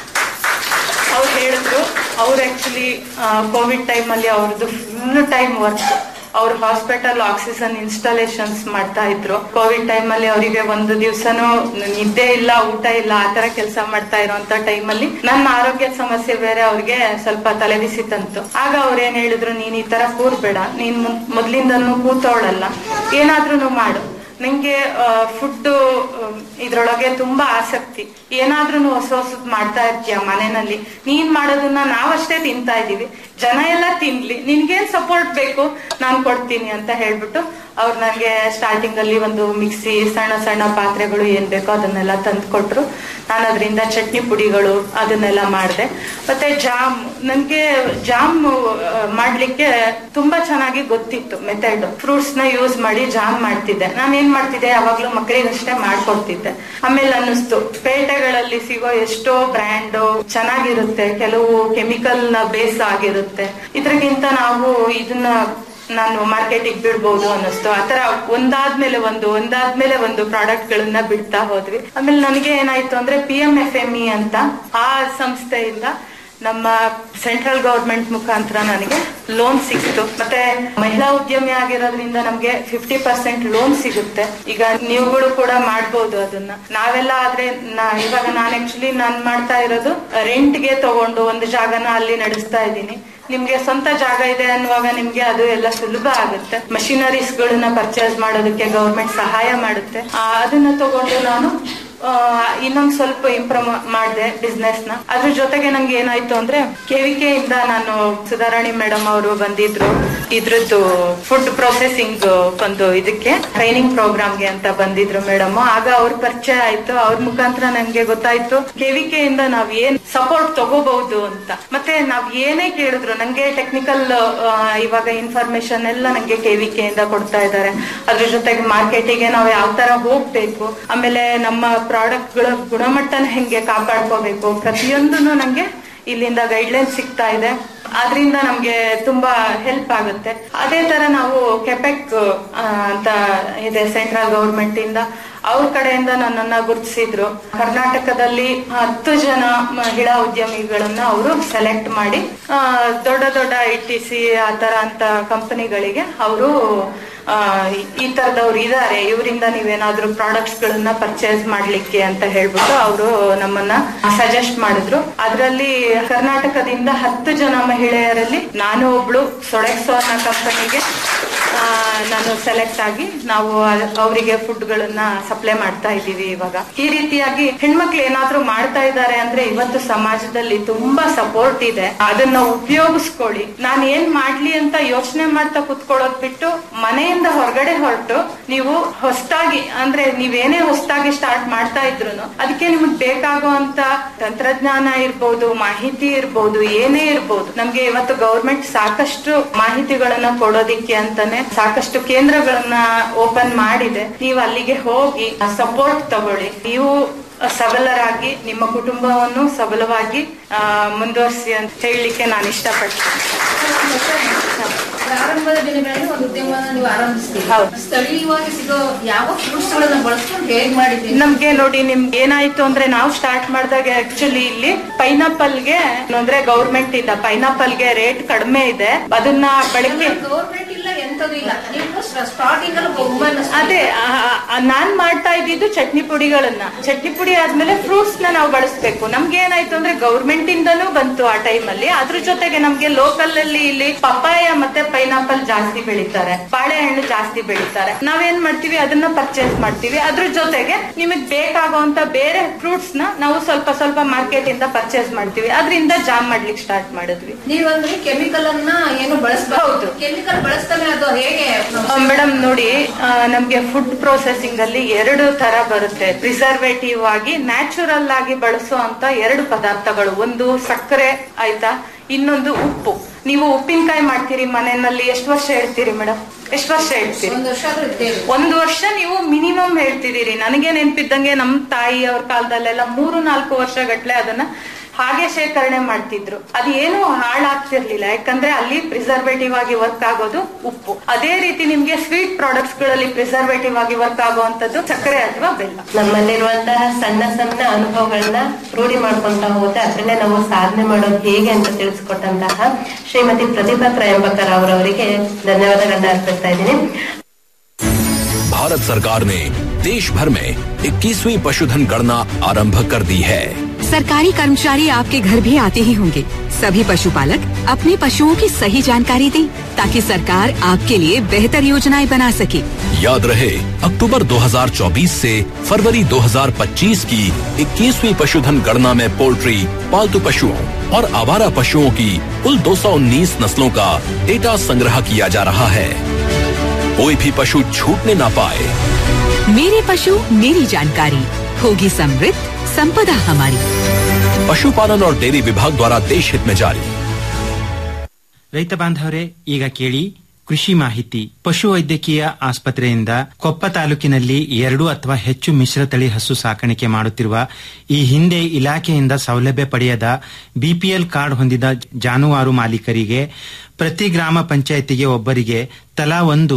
ಅವ್ರು ಹೇಳಿದ್ರು ಅವ್ರು ಆಕ್ಚುಲಿ ಕೋವಿಡ್ ಟೈಮ್ ಅಲ್ಲಿ ಅವ್ರದ್ದು ಫುಲ್ ಟೈಮ್ ವರ್ಕ್ ಅವ್ರು ಹಾಸ್ಪಿಟಲ್ ಆಕ್ಸಿಜನ್ ಇನ್ಸ್ಟಾಲೇಷನ್ಸ್ ಮಾಡ್ತಾ ಇದ್ರು ಕೋವಿಡ್ ಟೈಮ್ ಅಲ್ಲಿ ಅವರಿಗೆ ಒಂದು ದಿವ್ಸನೂ ನಿದ್ದೆ ಇಲ್ಲ ಊಟ ಇಲ್ಲ ಆ ತರ ಕೆಲಸ ಮಾಡ್ತಾ ಇರುವಂತ ಟೈಮ್ ಅಲ್ಲಿ ನನ್ನ ಆರೋಗ್ಯದ ಸಮಸ್ಯೆ ಬೇರೆ ಅವ್ರಿಗೆ ಸ್ವಲ್ಪ ತಲೆಬಿಸಿ ತಂತು ಆಗ ಅವ್ರು ಏನ್ ಹೇಳಿದ್ರು ನೀನ್ ಈ ತರ ಕೂರ್ಬೇಡ ನೀನ್ ಮುನ್- ಮೊದ್ಲಿಂದನೂ ಕೂತವಳಲ್ಲ ಏನಾದ್ರೂ ಮಾಡು ನಂಗೆ ಫುಡ್ ಇದ್ರೊಳಗೆ ತುಂಬಾ ಆಸಕ್ತಿ ಏನಾದ್ರೂ ಹೊಸ ಹೊಸದ್ ಮಾಡ್ತಾ ಇರ್ತೀಯ ಮನೆಯಲ್ಲಿ ನೀನ್ ಮಾಡೋದನ್ನ ನಾವಷ್ಟೇ ತಿಂತಾ ಇದೀವಿ ಜನ ಎಲ್ಲ ತಿನ್ಲಿ ನಿನ್ಗೇನ್ ಸಪೋರ್ಟ್ ಬೇಕು ನಾನ್ ಕೊಡ್ತೀನಿ ಅಂತ ಹೇಳ್ಬಿಟ್ಟು ಅವ್ರು ನಂಗೆ ಸ್ಟಾರ್ಟಿಂಗ್ ಅಲ್ಲಿ ಒಂದು ಮಿಕ್ಸಿ ಸಣ್ಣ ಸಣ್ಣ ಪಾತ್ರೆಗಳು ಏನ್ ಬೇಕೋ ಅದನ್ನೆಲ್ಲ ತಂದು ಕೊಟ್ರು ನಾನು ಅದರಿಂದ ಚಟ್ನಿ ಪುಡಿಗಳು ಅದನ್ನೆಲ್ಲ ಮಾಡಿದೆ ಮತ್ತೆ ಜಾಮ್ ನನ್ಗೆ ಜಾಮ್ ಆ, ಮಾಡ್ಲಿಕ್ಕೆ ತುಂಬಾ ಚೆನ್ನಾಗಿ ಗೊತ್ತಿತ್ತು ಮೆಥಡ್ ಫ್ರೂಟ್ಸ್ ನ ಯೂಸ್ ಮಾಡಿ ಜಾಮ್ ಮಾಡ್ತಿದ್ದೆ ನಾನು ಏನ್ ಮಾಡ್ತಿದ್ದೆ ಯಾವಾಗ್ಲೂ ಮಕ್ಕಳಿಗಷ್ಟೇ ಮಾಡ್ಕೊಡ್ತಿದ್ದೆ ಆಮೇಲೆ ಅನ್ನಿಸ್ತು ಪೇಟೆಗಳಲ್ಲಿ ಸಿಗೋ ಎಷ್ಟೋ ಬ್ರ್ಯಾಂಡ್ ಚೆನ್ನಾಗಿರುತ್ತೆ ಕೆಲವು ಕೆಮಿಕಲ್ ನ ಬೇಸ್ ಆಗಿರುತ್ತೆ ಇದ್ರಗಿಂತ ನಾವು ಇದನ್ನ ನಾನು ಮಾರ್ಕೆಟಿಗೆ ಬಿಡ್ಬೋದು ಅನ್ನಿಸ್ತು ಆತರ ಒಂದಾದ್ಮೇಲೆ ಒಂದು ಒಂದಾದ್ಮೇಲೆ ಒಂದು ಪ್ರಾಡಕ್ಟ್ ಗಳನ್ನ ಬಿಡ್ತಾ ಹೋದ್ವಿ ಆಮೇಲೆ ನನಗೆ ಏನಾಯ್ತು ಅಂದ್ರೆ P M F M E ಅಂತ ಆ ಸಂಸ್ಥೆಯಿಂದ ನಮ್ಮ ಸೆಂಟ್ರಲ್ ಗವರ್ಮೆಂಟ್ ಮುಖಾಂತರ ನನಗೆ ಲೋನ್ ಸಿಕ್ತು ಮತ್ತೆ ಮಹಿಳಾ ಉದ್ಯಮಿ ಆಗಿರೋದ್ರಿಂದ ನಮ್ಗೆ ಫಿಫ್ಟಿ ಪರ್ಸೆಂಟ್ ಲೋನ್ ಸಿಗುತ್ತೆ ಈಗ ನೀವುಗಳು ಕೂಡ ಮಾಡ್ಬೋದು ಅದನ್ನ ನಾವೆಲ್ಲ ಆದ್ರೆ ನಾ ಇವಾಗ ನಾನು ಆಕ್ಚುಲಿ ನಾನ್ ಮಾಡ್ತಾ ಇರೋದು ರೆಂಟ್ ಗೆ ತಗೊಂಡು ಒಂದು ಜಾಗನ ಅಲ್ಲಿ ನಡೆಸ್ತಾ ಇದ್ದೀನಿ ನಿಮ್ಗೆ ಸ್ವಂತ ಜಾಗ ಇದೆ ಅನ್ನುವಾಗ ನಿಮ್ಗೆ ಅದು ಎಲ್ಲ ಸುಲಭ ಆಗುತ್ತೆ ಮಷಿನರೀಸ್ ಗಳನ್ನ ಪರ್ಚೇಸ್ ಮಾಡೋದಕ್ಕೆ ಗವರ್ಮೆಂಟ್ ಸಹಾಯ ಮಾಡುತ್ತೆ ಆ, ಅದನ್ನ ತಗೊಂಡು ನಾನು ಆ, ಇನ್ನೊಂದ್ ಸ್ವಲ್ಪ ಇಂಪ್ರೂವ್ ಮಾಡಿದೆ ಬಿಸ್ನೆಸ್ ನ ಅದ್ರ ಜೊತೆಗೆ ನಂಗೆ ಏನಾಯ್ತು ಅಂದ್ರೆ ಕೆವಿಕೆ ಇಂದ ನಾನು ಸುಧಾರಾಣಿ ಮೇಡಮ್ ಅವರು ಬಂದಿದ್ರು ಇದ್ರದ್ದು ಫುಡ್ ಪ್ರೊಸೆಸಿಂಗ್ ಒಂದು ಇದಕ್ಕೆ ಟ್ರೈನಿಂಗ್ ಪ್ರೋಗ್ರಾಮ್ಗೆ ಅಂತ ಬಂದಿದ್ರು ಮೇಡಮ್ ಆಗ ಅವ್ರ ಪರಿಚಯ ಆಯ್ತು ಅವ್ರ ಮುಖಾಂತರ ನಂಗೆ ಗೊತ್ತಾಯ್ತು ಕೆವಿಕೆ ಇಂದ ನಾವ್ ಏನ್ ಸಪೋರ್ಟ್ ತಗೋಬಹುದು ಅಂತ ಮತ್ತೆ ನಾವ್ ಏನೇ ಕೇಳಿದ್ರು ನಂಗೆ ಟೆಕ್ನಿಕಲ್ ಇವಾಗ ಇನ್ಫಾರ್ಮೇಶನ್ ಎಲ್ಲ ನಂಗೆ ಕೆವಿಕೆ ಇಂದ ಕೊಡ್ತಾ ಇದ್ದಾರೆ ಅದ್ರ ಜೊತೆಗೆ ಮಾರ್ಕೆಟಿಗೆ ನಾವು ಯಾವ ತರ ಹೋಗ್ಬೇಕು ಆಮೇಲೆ ನಮ್ಮ ಪ್ರಾಡಕ್ಟ್ ಗಳ ಗುಣಮಟ್ಟನ ಹೆಂಗೆ ಕಾಪಾಡ್ಕೋಬೇಕು ಪ್ರತಿಯೊಂದನ್ನು ನಂಗೆ ಇಲ್ಲಿಂದ ಗೈಡ್ಲೈನ್ ಸಿಗ್ತಾ ಇದೆ ಆದ್ರಿಂದ ನಮ್ಗೆ ತುಂಬಾ ಹೆಲ್ಪ್ ಆಗುತ್ತೆ ಅದೇ ತರ ನಾವು ಕೆಪೆಕ್ ಆ, ಅಂತ ಇದೆ ಸೆಂಟ್ರಲ್ ಗವರ್ಮೆಂಟ್ ಇಂದ ಅವ್ರ ಕಡೆಯಿಂದ ನನ್ನನ್ನ ಗುರುತಿಸಿದ್ರು ಕರ್ನಾಟಕದಲ್ಲಿ ಹತ್ತು ಜನ ಮಹಿಳಾ ಉದ್ಯಮಿಗಳನ್ನ ಅವರು ಸೆಲೆಕ್ಟ್ ಮಾಡಿ ಆ, ದೊಡ್ಡ ದೊಡ್ಡ ಐ ಟಿ ಸಿ ಆ ತರ ಅಂತ ಕಂಪನಿಗಳಿಗೆ ಅವರು ಈ ತರದವ್ರು ಇದಾರೆ ಇವರಿಂದ ನೀವೇನಾದ್ರೂ ಪ್ರಾಡಕ್ಟ್ಸ್ ಗಳನ್ನ ಪರ್ಚೇಸ್ ಮಾಡ್ಲಿಕ್ಕೆ ಅಂತ ಹೇಳ್ಬಿಟ್ಟು ಅವರು ನಮ್ಮನ್ನ ಸಜೆಸ್ಟ್ ಮಾಡಿದ್ರು ಅದರಲ್ಲಿ ಕರ್ನಾಟಕದಿಂದ ಹತ್ತು ಜನ ಮಹಿಳೆಯರಲ್ಲಿ ನಾನು ಒಬ್ಳು ಸೊಡೆಕ್ಸೋ ಅನ್ನೋ ಕಂಪನಿಗೆ ನಾನು ಸೆಲೆಕ್ಟ್ ಆಗಿ ನಾವು ಅವರಿಗೆ ಫುಡ್ ಗಳನ್ನ ಸಪ್ಲೈ ಮಾಡ್ತಾ ಇದ್ದೀವಿ ಇವಾಗ ಈ ರೀತಿಯಾಗಿ ಹೆಣ್ಮಕ್ಳು ಏನಾದ್ರೂ ಮಾಡ್ತಾ ಇದ್ದಾರೆ ಅಂದ್ರೆ ಇವತ್ತು ಸಮಾಜದಲ್ಲಿ ತುಂಬಾ ಸಪೋರ್ಟ್ ಇದೆ ಅದನ್ನ ಉಪಯೋಗಿಸ್ಕೊಳ್ಳಿ ನಾನು ಏನ್ ಮಾಡ್ಲಿ ಅಂತ ಯೋಚನೆ ಮಾಡ್ತಾ ಕುತ್ಕೊಳ್ಳೋದ್ ಬಿಟ್ಟು ಮನೆಯಿಂದ ಹೊರಗಡೆ ಹೊರಟು ನೀವು ಹೊಸದಾಗಿ ಅಂದ್ರೆ ನೀವೇನೇ ಹೊಸದಾಗಿ ಸ್ಟಾರ್ಟ್ ಮಾಡ್ತಾ ಇದ್ರು ಅದಕ್ಕೆ ನಿಮ್ಗೆ ಬೇಕಾಗುವಂತ ತಂತ್ರಜ್ಞಾನ ಇರ್ಬೋದು ಮಾಹಿತಿ ಇರ್ಬೋದು ಏನೇ ಇರ್ಬೋದು ನಮ್ಗೆ ಇವತ್ತು ಗೌರ್ಮೆಂಟ್ ಸಾಕಷ್ಟು ಮಾಹಿತಿಗಳನ್ನ ಕೊಡೋದಿಕ್ಕೆ ಅಂತಾನೆ ಸಾಕಷ್ಟು ಕೇಂದ್ರಗಳನ್ನ ಓಪನ್ ಮಾಡಿದೆ ನೀವು ಅಲ್ಲಿಗೆ ಹೋಗಿ ಸಪೋರ್ಟ್ ತಗೊಳ್ಳಿ ನೀವು ಸಬಲರಾಗಿ ನಿಮ್ಮ ಕುಟುಂಬವನ್ನು ಸಬಲವಾಗಿ ಆ, ಮುಂದುವರಿಸಿ ಅಂತ ಹೇಳಲಿಕ್ಕೆ ನಾನು ಇಷ್ಟಪಡ್ತೀನಿ ಪ್ರಾರಂಭದ ದಿನಗಳಲ್ಲಿ ಒಂದು ಉದ್ಯಮವನ್ನು ನೀವು ಆರಂಭಿಸ್ತೀರಿ ಸ್ಥಳೀಯವಾಗಿ ಸಿಗೋ ಯಾವ ಫ್ರೂಟ್ಸ್ ಗಳನ್ನ ಬಳಸ್ಕೊಂಡು ಹೇಗ್ ಮಾಡಿದ್ದೀರಿ ನಮ್ಗೆ ನೋಡಿ ನಿಮ್ಗೆ ಏನಾಯ್ತು ಅಂದ್ರೆ ನಾವು ಸ್ಟಾರ್ಟ್ ಮಾಡಿದಾಗ ಆಕ್ಚುಲಿ ಇಲ್ಲಿ ಪೈನಾಪಲ್ ಗೆ ಅಂದ್ರೆ ಗೌರ್ಮೆಂಟ್ ಇಂದ ಪೈನಾಪಲ್ ಗೆ ರೇಟ್ ಕಡಿಮೆ ಇದೆ ಅದನ್ನ ಬಳಕೆ ಗೌರ್ಮೆಂಟ್ ಇಲ್ಲ ಎಂತದು ಇಲ್ಲ ನೀವು ಸ್ಟಾರ್ಟಿಂಗ್ ಅಲ್ಲಿ ಒಬ್ಬನ ಅದೇ ಆ, ಆ, ನಾನ್ ಮಾಡ್ತಾ ಇದ್ದಿದ್ದು ಚಟ್ನಿ ಪುಡಿಗಳನ್ನ ಚಟ್ನಿ ಪುಡಿ ಆದ್ಮೇಲೆ ಫ್ರೂಟ್ಸ್ ನ ನಾವು ಬಳಸ್ಬೇಕು ನಮ್ಗೆ ಏನಾಯ್ತು ಅಂದ್ರೆ ಗೌರ್ಮೆಂಟ್ ಇಂದನೂ ಬಂತು ಆ ಟೈಮ್ ಅಲ್ಲಿ ಅದ್ರ ಜೊತೆಗೆ ನಮ್ಗೆ ಲೋಕಲ್ ಅಲ್ಲಿ ಇಲ್ಲಿ ಪಪ್ಪಾಯ ಮತ್ತೆ ಪೈನಾಪಲ್ ಜಾಸ್ತಿ ಬೆಳಿತಾರೆ ಬಾಳೆಹಣ್ಣು ಜಾಸ್ತಿ ಬೆಳಿತಾರೆ ನಾವೇನ್ ಮಾಡ್ತೀವಿ ಅದನ್ನ ಪರ್ಚೇಸ್ ಮಾಡ್ತೀವಿ ಅದ್ರ ಜೊತೆಗೆ ನಿಮಗ್ ಬೇಕಾಗುವಂತ ಬೇರೆ ಫ್ರೂಟ್ಸ್ ನ ನಾವು ಸ್ವಲ್ಪ ಸ್ವಲ್ಪ ಮಾರ್ಕೆಟ್ ಇಂದ ಪರ್ಚೇಸ್ ಮಾಡ್ತೀವಿ ಅದರಿಂದ ಜಾಮ್ ಮಾಡ್ಲಿಕ್ಕೆ ಸ್ಟಾರ್ಟ್ ಮಾಡಿದ್ವಿ ನೀವಂದ್ರೆ ಕೆಮಿಕಲ್ ಅನ್ನ ಏನು ಬಳಸಬಹುದು ಕೆಮಿಕಲ್ ಬಳಸ್ತಾನೆ ಅದು ಹೇಗೆ ಮೇಡಮ್ ನೋಡಿ ಆ, ನಮ್ಗೆ ಫುಡ್ ಪ್ರೊಸೆಸಿಂಗ್ ಅಲ್ಲಿ ಎರಡು ತರ ಬರುತ್ತೆ ಪ್ರಿಸರ್ವೇಟಿವ್ ಆಗಿ ನ್ಯಾಚುರಲ್ ಆಗಿ ಬಳಸುವಂತ ಎರಡು ಪದಾರ್ಥಗಳು ಒಂದು ಸಕ್ಕರೆ ಆಯ್ತಾ ಇನ್ನೊಂದು ಉಪ್ಪು ನೀವು ಉಪ್ಪಿನಕಾಯಿ ಮಾಡ್ತೀರಿ ಮನೆಯಲ್ಲಿ ಎಷ್ಟು ವರ್ಷ ಹೇಳ್ತೀರಿ ಮೇಡಮ್ ಎಷ್ಟು ವರ್ಷ ಹೇಳ್ತೀರಿ ಒಂದು ವರ್ಷ ಆದ್ರೂ ಇದ್ದೇವೆ ಒಂದು ವರ್ಷ ನೀವು ಮಿನಿಮಮ್ ಹೇಳ್ತಿದ್ದೀರಿ ನನಗೆ ನೆನ್ಪಿದ್ದಂಗೆ ನಮ್ ತಾಯಿ ಅವ್ರ ಕಾಲದಲ್ಲೆಲ್ಲ ಮೂರು ನಾಲ್ಕು ವರ್ಷ ಗಟ್ಲೆ ಅದನ್ನ ಹಾಗೆ ಶೇಖರಣೆ ಮಾಡ್ತಿದ್ರು ಅದು ಏನು ಹಾಳಾಗ್ತಿರ್ಲಿಲ್ಲ ಯಾಕಂದ್ರೆ ಅಲ್ಲಿ ಪ್ರಿಸರ್ವೇಟಿವ್ ಆಗಿ ವರ್ಕ್ ಆಗೋದು ಉಪ್ಪು ಅದೇ ರೀತಿ ನಿಮ್ಗೆ ಸ್ವೀಟ್ ಪ್ರಾಡಕ್ಟ್ಸ್ ಗಳಲ್ಲಿ ಪ್ರಿಸರ್ವೇಟಿವ್ ಆಗಿ ವರ್ಕ್ ಆಗುವಂತದ್ದು ಸಕ್ಕರೆ ಅಥವಾ ಬೆಲ್ಲ ನಮ್ಮಲ್ಲಿರುವಂತಹ ಸಣ್ಣ ಸಣ್ಣ ಅನುಭವಗಳನ್ನ ರೂಢಿ ಮಾಡ್ಕೊಂತ ಹೋದ್ರೆ ಅದರಲ್ಲೇ ನಾವು ಸಾಧನೆ ಮಾಡೋದು ಹೇಗೆ ಅಂತ ತಿಳಿಸ್ಕೊಟ್ಟಂತಹ ಶ್ರೀಮತಿ ಪ್ರತಿಭಾ ತ್ರಯಂಬಕರ್ ಅವರವರಿಗೆ ಧನ್ಯವಾದಗಳನ್ನ ಅರ್ಪಿಸ್ತಾ ಇದ್ದೀನಿ भारत सरकार ने देश भर में 21वीं पशुधन गणना आरंभ कर दी है सरकारी कर्मचारी आपके घर भी आते ही होंगे सभी पशुपालक अपने पशुओं की सही जानकारी दें ताकि सरकार आपके लिए बेहतर योजनाएं बना सके याद रहे अक्टूबर 2024 से फरवरी 2025 की 21वीं पशुधन गणना में पोल्ट्री पालतू पशुओं और आवारा पशुओं की कुल 219 नस्लों का डेटा संग्रह किया जा रहा है कोई भी पशु छूटने ना पाए मेरे पशु मेरी जानकारी होगी समृद्ध संपदा हमारी पशुपालन और डेयरी विभाग द्वारा देश हित में जारी ರೈತ ಬಾಂಧವರೇ ಈಗ ಕೇಳಿ ಕೃಷಿ ಮಾಹಿತಿ ಪಶು ವೈದ್ಯಕೀಯ ಆಸ್ಪತ್ರೆಯಿಂದ ಕೊಪ್ಪ ತಾಲೂಕಿನಲ್ಲಿ ಎರಡು ಅಥವಾ ಹೆಚ್ಚು ಮಿಶ್ರತಳಿ ಹಸು ಸಾಕಾಣಿಕೆ ಮಾಡುತ್ತಿರುವ ಈ ಹಿಂದೆ ಇಲಾಖೆಯಿಂದ ಸೌಲಭ್ಯ ಪಡೆಯದ ಬಿಪಿಎಲ್ ಕಾರ್ಡ್ ಹೊಂದಿದ ಜಾನುವಾರು ಮಾಲೀಕರಿಗೆ ಪ್ರತಿ ಗ್ರಾಮ ಪಂಚಾಯಿತಿಗೆ ಒಬ್ಬರಿಗೆ ತಲಾ ಒಂದು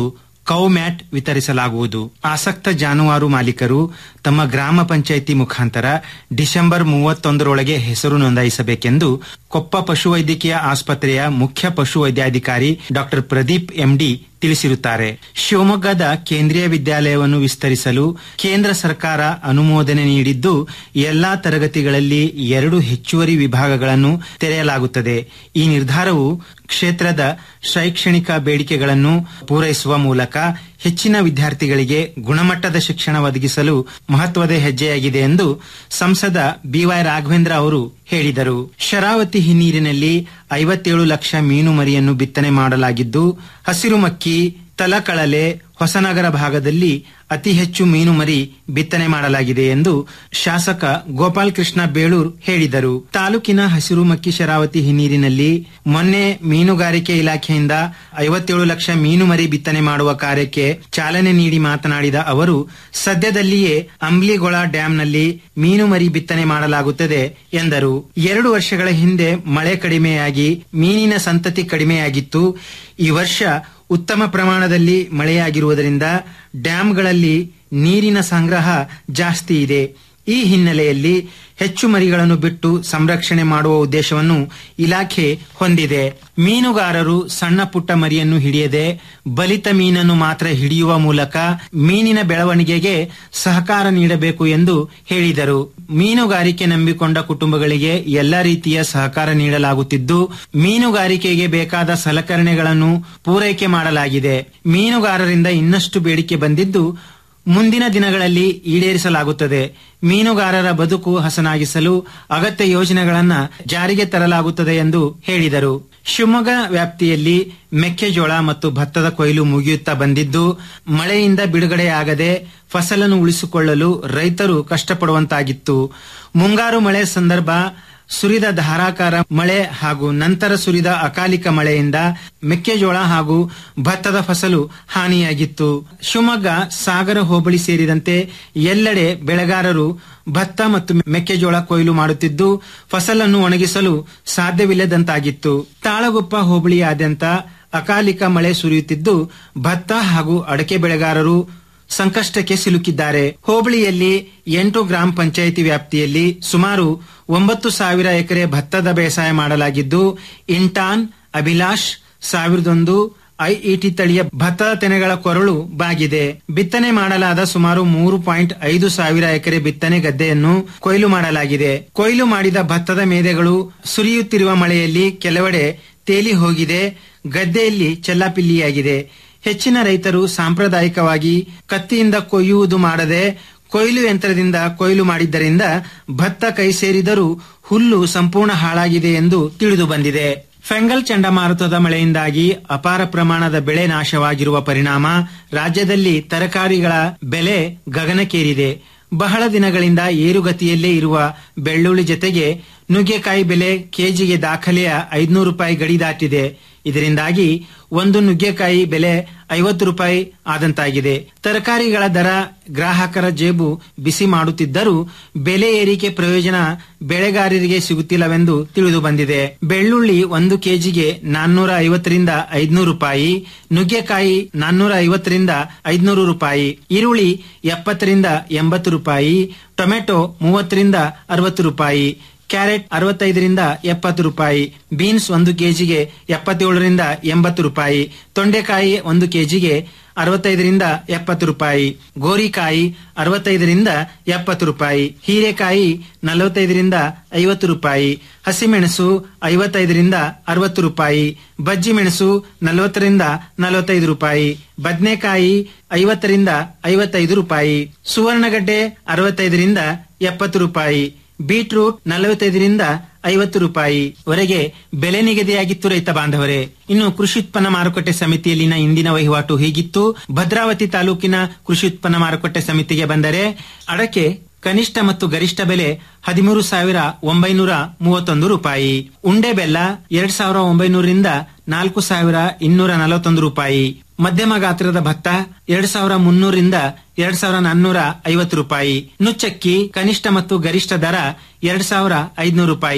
ಕೌ ಮ್ಯಾಟ್ ವಿತರಿಸಲಾಗುವುದು ಆಸಕ್ತ ಜಾನುವಾರು ಮಾಲೀಕರು ತಮ್ಮ ಗ್ರಾಮ ಪಂಚಾಯಿತಿ ಮುಖಾಂತರ ಡಿಸೆಂಬರ್ ಮೂವತ್ತೊಂದರೊಳಗೆ ಹೆಸರು ನೋಂದಾಯಿಸಬೇಕೆಂದು ಕೊಪ್ಪ ಪಶುವೈದ್ಯಕೀಯ ಆಸ್ಪತ್ರೆಯ ಮುಖ್ಯ ಪಶುವೈದ್ಯಾಧಿಕಾರಿ ಡಾಕ್ಟರ್ ಪ್ರದೀಪ್ ಎಂಡಿ ತಿಳಿಸಿರುತ್ತಾರೆ ಶಿವಮೊಗ್ಗದ ಕೇಂದ್ರೀಯ ವಿದ್ಯಾಲಯವನ್ನು ವಿಸ್ತರಿಸಲು ಕೇಂದ್ರ ಸರ್ಕಾರ ಅನುಮೋದನೆ ನೀಡಿದ್ದು ಎಲ್ಲಾ ತರಗತಿಗಳಲ್ಲಿ ಎರಡು ಹೆಚ್ಚುವರಿ ವಿಭಾಗಗಳನ್ನು ತೆರೆಯಲಾಗುತ್ತದೆ ಈ ನಿರ್ಧಾರವು ಕ್ಷೇತ್ರದ ಶೈಕ್ಷಣಿಕ ಬೇಡಿಕೆಗಳನ್ನು ಪೂರೈಸುವ ಮೂಲಕ ಹೆಚ್ಚಿನ ವಿದ್ಯಾರ್ಥಿಗಳಿಗೆ ಗುಣಮಟ್ಟದ ಶಿಕ್ಷಣ ಒದಗಿಸಲು ಮಹತ್ವದ ಹೆಜ್ಜೆಯಾಗಿದೆ ಎಂದು ಸಂಸದ ಬಿವೈ ರಾಘವೇಂದ್ರ ಅವರು ಹೇಳಿದರು ಶರಾವತಿ ಹಿನ್ನೀರಿನಲ್ಲಿ ಐವತ್ತೇಳು ಲಕ್ಷ ಮೀನು ಮರಿಯನ್ನು ಬಿತ್ತನೆ ಮಾಡಲಾಗಿದ್ದು ಹಸಿರುಮಕ್ಕಿ ತಲಕಳಲೆ ಹೊಸನಗರ ಭಾಗದಲ್ಲಿ ಅತಿ ಹೆಚ್ಚು ಮೀನು ಮರಿ ಬಿತ್ತನೆ ಮಾಡಲಾಗಿದೆ ಎಂದು ಶಾಸಕ ಗೋಪಾಲ್ ಕೃಷ್ಣ ಬೇಳೂರ್ ಹೇಳಿದರು ತಾಲೂಕಿನ ಹಸಿರುಮಕ್ಕಿ ಶರಾವತಿ ಹಿನ್ನೀರಿನಲ್ಲಿ ಮೊನ್ನೆ ಮೀನುಗಾರಿಕೆ ಇಲಾಖೆಯಿಂದ ಐವತ್ತೇಳು ಲಕ್ಷ ಮೀನು ಮರಿ ಬಿತ್ತನೆ ಮಾಡುವ ಕಾರ್ಯಕ್ಕೆ ಚಾಲನೆ ನೀಡಿ ಮಾತನಾಡಿದ ಅವರು ಸದ್ಯದಲ್ಲಿಯೇ ಅಂಬ್ಲಿಗೊಳ ಡ್ಯಾಂನಲ್ಲಿ ಮೀನು ಮರಿ ಬಿತ್ತನೆ ಮಾಡಲಾಗುತ್ತದೆ ಎಂದರು ಎರಡು ವರ್ಷಗಳ ಹಿಂದೆ ಮಳೆ ಕಡಿಮೆಯಾಗಿ ಮೀನಿನ ಸಂತತಿ ಕಡಿಮೆಯಾಗಿತ್ತು ಈ ವರ್ಷ ಉತ್ತಮ ಪ್ರಮಾಣದಲ್ಲಿ ಮಳೆಯಾಗಿರುವುದರಿಂದ ಡ್ಯಾಂಗಳಲ್ಲಿ ನೀರಿನ ಸಂಗ್ರಹ ಜಾಸ್ತಿ ಇದೆ ಈ ಹಿನ್ನೆಲೆಯಲ್ಲಿ ಹೆಚ್ಚು ಮರಿಗಳನ್ನು ಬಿಟ್ಟು ಸಂರಕ್ಷಣೆ ಮಾಡುವ ಉದ್ದೇಶವನ್ನು ಇಲಾಖೆ ಹೊಂದಿದೆ ಮೀನುಗಾರರು ಸಣ್ಣ ಪುಟ್ಟ ಮರಿಯನ್ನು ಹಿಡಿಯದೆ ಬಲಿತ ಮೀನನ್ನು ಮಾತ್ರ ಹಿಡಿಯುವ ಮೂಲಕ ಮೀನಿನ ಬೆಳವಣಿಗೆಗೆ ಸಹಕಾರ ನೀಡಬೇಕು ಎಂದು ಹೇಳಿದರು ಮೀನುಗಾರಿಕೆ ನಂಬಿಕೊಂಡ ಕುಟುಂಬಗಳಿಗೆ ಎಲ್ಲ ರೀತಿಯ ಸಹಕಾರ ನೀಡಲಾಗುತ್ತಿದ್ದು ಮೀನುಗಾರಿಕೆಗೆ ಬೇಕಾದ ಸಲಕರಣೆಗಳನ್ನು ಪೂರೈಕೆ ಮಾಡಲಾಗಿದೆ ಮೀನುಗಾರರಿಂದ ಇನ್ನಷ್ಟು ಬೇಡಿಕೆ ಬಂದಿದ್ದು ಮುಂದಿನ ದಿನಗಳಲ್ಲಿ ಈಡೇರಿಸಲಾಗುತ್ತದೆ ಮೀನುಗಾರರ ಬದುಕು ಹಸನಾಗಿಸಲು ಅಗತ್ಯ ಯೋಜನೆಗಳನ್ನು ಜಾರಿಗೆ ತರಲಾಗುತ್ತದೆ ಎಂದು ಹೇಳಿದರು ಶಿವಮೊಗ್ಗ ವ್ಯಾಪ್ತಿಯಲ್ಲಿ ಮೆಕ್ಕೆಜೋಳ ಮತ್ತು ಭತ್ತದ ಕೊಯ್ಲು ಮುಗಿಯುತ್ತಾ ಬಂದಿದ್ದು ಮಳೆಯಿಂದ ಬಿಡುಗಡೆಯಾಗದೆ ಫಸಲನ್ನು ಉಳಿಸಿಕೊಳ್ಳಲು ರೈತರು ಕಷ್ಟಪಡುವಂತಾಗಿತ್ತು ಮುಂಗಾರು ಮಳೆ ಸಂದರ್ಭ ಸುರಿದ ಧಾರಾಕಾರ ಮಳೆ ಹಾಗೂ ನಂತರ ಸುರಿದ ಅಕಾಲಿಕ ಮಳೆಯಿಂದ ಮೆಕ್ಕೆಜೋಳ ಹಾಗೂ ಭತ್ತದ ಫಸಲು ಹಾನಿಯಾಗಿತ್ತು ಶಿವಮೊಗ್ಗ ಸಾಗರ ಹೋಬಳಿ ಸೇರಿದಂತೆ ಎಲ್ಲೆಡೆ ಬೆಳೆಗಾರರು ಭತ್ತ ಮತ್ತು ಮೆಕ್ಕೆಜೋಳ ಕೊಯ್ಲು ಮಾಡುತ್ತಿದ್ದು ಫಸಲನ್ನು ಒಣಗಿಸಲು ಸಾಧ್ಯವಿಲ್ಲದಂತಾಗಿತ್ತು ತಾಳಗುಪ್ಪ ಹೋಬಳಿಯಾದ್ಯಂತ ಅಕಾಲಿಕ ಮಳೆ ಸುರಿಯುತ್ತಿದ್ದು ಭತ್ತ ಹಾಗೂ ಅಡಕೆ ಬೆಳೆಗಾರರು ಸಂಕಷ್ಟಕ್ಕೆ ಸಿಲುಕಿದ್ದಾರೆ ಹೋಬಳಿಯಲ್ಲಿ ಎಂಟು ಗ್ರಾಮ ಪಂಚಾಯಿತಿ ವ್ಯಾಪ್ತಿಯಲ್ಲಿ ಸುಮಾರು ಒಂಬತ್ತು ಸಾವಿರ ಎಕರೆ ಭತ್ತದ ಬೇಸಾಯ ಮಾಡಲಾಗಿದ್ದು ಇಂಟಾನ್ ಅಭಿಲಾಷ್ ಸಾವಿರದೊಂದು ಐಇಟಿ ತಳಿಯ ಭತ್ತದ ತೆನೆಗಳ ಕೊರಳು ಬಾಗಿದೆ ಬಿತ್ತನೆ ಮಾಡಲಾದ ಸುಮಾರು ಮೂರು ಪಾಯಿಂಟ್ ಐದು ಸಾವಿರ ಎಕರೆ ಬಿತ್ತನೆ ಗದ್ದೆಯನ್ನು ಕೊಯ್ಲು ಮಾಡಲಾಗಿದೆ ಕೊಯ್ಲು ಮಾಡಿದ ಭತ್ತದ ಮೇದೆಗಳು ಸುರಿಯುತ್ತಿರುವ ಮಳೆಯಲ್ಲಿ ಕೆಲವೆಡೆ ತೇಲಿ ಹೋಗಿದೆ ಗದ್ದೆಯಲ್ಲಿ ಚೆಲ್ಲಾಪಿಲ್ಲಿಯಾಗಿದೆ ಹೆಚ್ಚಿನ ರೈತರು ಸಾಂಪ್ರದಾಯಿಕವಾಗಿ ಕತ್ತಿಯಿಂದ ಕೊಯ್ಯುವುದು ಮಾಡದೆ ಕೊಯ್ಲು ಯಂತ್ರದಿಂದ ಕೊಯ್ಲು ಮಾಡಿದ್ದರಿಂದ ಭತ್ತ ಕೈ ಸೇರಿದರೂ ಹುಲ್ಲು ಸಂಪೂರ್ಣ ಹಾಳಾಗಿದೆ ಎಂದು ತಿಳಿದು ಬಂದಿದೆ ಫೆಂಗಲ್ ಚಂಡಮಾರುತದ ಮಳೆಯಿಂದಾಗಿ ಅಪಾರ ಪ್ರಮಾಣದ ಬೆಳೆ ನಾಶವಾಗಿರುವ ಪರಿಣಾಮ ರಾಜ್ಯದಲ್ಲಿ ತರಕಾರಿಗಳ ಬೆಲೆ ಗಗನಕ್ಕೇರಿದೆ ಬಹಳ ದಿನಗಳಿಂದ ಏರುಗತಿಯಲ್ಲೇ ಇರುವ ಬೆಳ್ಳುಳ್ಳಿ ಜತೆಗೆ ನುಗ್ಗೆಕಾಯಿ ಬೆಲೆ ಕೆಜಿಗೆ ದಾಖಲೆಯ ಐದ್ನೂರು ರೂಪಾಯಿ ಗಡಿ ದಾಟಿದೆ ಇದರಿಂದಾಗಿ ಒಂದು ನುಗ್ಗೆಕಾಯಿ ಬೆಲೆ ಐವತ್ತು ರೂಪಾಯಿ ಆದಂತಾಗಿದೆ ತರಕಾರಿಗಳ ದರ ಗ್ರಾಹಕರ ಜೇಬು ಬಿಸಿ ಮಾಡುತ್ತಿದ್ದರೂ ಬೆಲೆ ಏರಿಕೆ ಪ್ರಯೋಜನ ಬೆಳೆಗಾರರಿಗೆ ಸಿಗುತ್ತಿಲ್ಲವೆಂದು ತಿಳಿದು ಬಂದಿದೆ ಬೆಳ್ಳುಳ್ಳಿ ಒಂದು ಕೆಜಿಗೆ ನಾನ್ನೂರ ಐವತ್ತರಿಂದ ಐದ್ನೂರು ರೂಪಾಯಿ ನುಗ್ಗೆಕಾಯಿ ನಾನ್ನೂರ ಐವತ್ತರಿಂದ ಐದ್ನೂರು ರೂಪಾಯಿ ಈರುಳ್ಳಿ ಎಪ್ಪತ್ತರಿಂದ ಎಂಬತ್ತು ರೂಪಾಯಿ ಟೊಮೆಟೊ ಮೂವತ್ತರಿಂದ ಅರವತ್ತು ರೂಪಾಯಿ ಕ್ಯಾರೆಟ್ ಅರವತ್ತೈದರಿಂದ ಎಪ್ಪತ್ತು ರೂಪಾಯಿ ಬೀನ್ಸ್ ಒಂದು ಕೆಜಿಗೆ ಎಪ್ಪತ್ತೇಳರಿಂದ ಎಂಬತ್ತು ರೂಪಾಯಿ ತೊಂಡೆಕಾಯಿ ಒಂದು ಕೆಜಿಗೆ ಅರವತ್ತೈದರಿಂದ ಎಪ್ಪತ್ತು ರೂಪಾಯಿ ಗೋರಿಕಾಯಿ ಅರವತ್ತೈದರಿಂದ ಎಪ್ಪತ್ತು ರೂಪಾಯಿ ಹೀರೆಕಾಯಿ ನಲವತ್ತೈದರಿಂದ ಐವತ್ತು ರೂಪಾಯಿ ಹಸಿಮೆಣಸು ಐವತ್ತೈದರಿಂದ ಅರವತ್ತು ರೂಪಾಯಿ ಬಜ್ಜಿ ಮೆಣಸು ನಲವತ್ತರಿಂದ ನಲವತ್ತೈದು ರೂಪಾಯಿ ಬದನೆಕಾಯಿ ಐವತ್ತರಿಂದ ಐವತ್ತೈದು ರೂಪಾಯಿ ಸುವರ್ಣಗಡ್ಡೆ ಅರವತ್ತೈದರಿಂದ ಎಪ್ಪತ್ತು ರೂಪಾಯಿ ಬೀಟ್ರೂಟ್ ನಲವತ್ತೈದರಿಂದ ಐವತ್ತು ರೂಪಾಯಿ ವರೆಗೆ ಬೆಲೆ ನಿಗದಿಯಾಗಿತ್ತು ರೈತ ಬಾಂಧವರೇ ಇನ್ನು ಕೃಷಿ ಉತ್ಪನ್ನ ಮಾರುಕಟ್ಟೆ ಸಮಿತಿಯಲ್ಲಿನ ಇಂದಿನ ವಹಿವಾಟು ಹೀಗಿತ್ತು ಭದ್ರಾವತಿ ತಾಲೂಕಿನ ಕೃಷಿ ಉತ್ಪನ್ನ ಮಾರುಕಟ್ಟೆ ಸಮಿತಿಗೆ ಬಂದರೆ ಅಡಕೆ ಕನಿಷ್ಠ ಮತ್ತು ಗರಿಷ್ಠ ಬೆಲೆ ಹದಿಮೂರು ಸಾವಿರ ಒಂಬೈನೂರ ಮೂವತ್ತೊಂದು ರೂಪಾಯಿ ಉಂಡೆ ಬೆಲ್ಲ ಎರಡ್ ಸಾವಿರ ಒಂಬೈನೂರರಿಂದ ನಾಲ್ಕು ಸಾವಿರ ಇನ್ನೂರ ನಲವತ್ತೊಂದು ರೂಪಾಯಿ ಮಧ್ಯಮ ಗಾತ್ರದ ಭತ್ತ ಎರಡ್ ಸಾವಿರ ಮುನ್ನೂರಿಂದ ಎರಡ್ ಸಾವಿರ ನಾನ್ನೂರ ಐವತ್ತು ರೂಪಾಯಿ ನುಚ್ಚಕ್ಕಿ ಕನಿಷ್ಠ ಮತ್ತು ಗರಿಷ್ಠ ದರ ಎರಡ್ ಸಾವಿರ ಐದ್ನೂರು ರೂಪಾಯಿ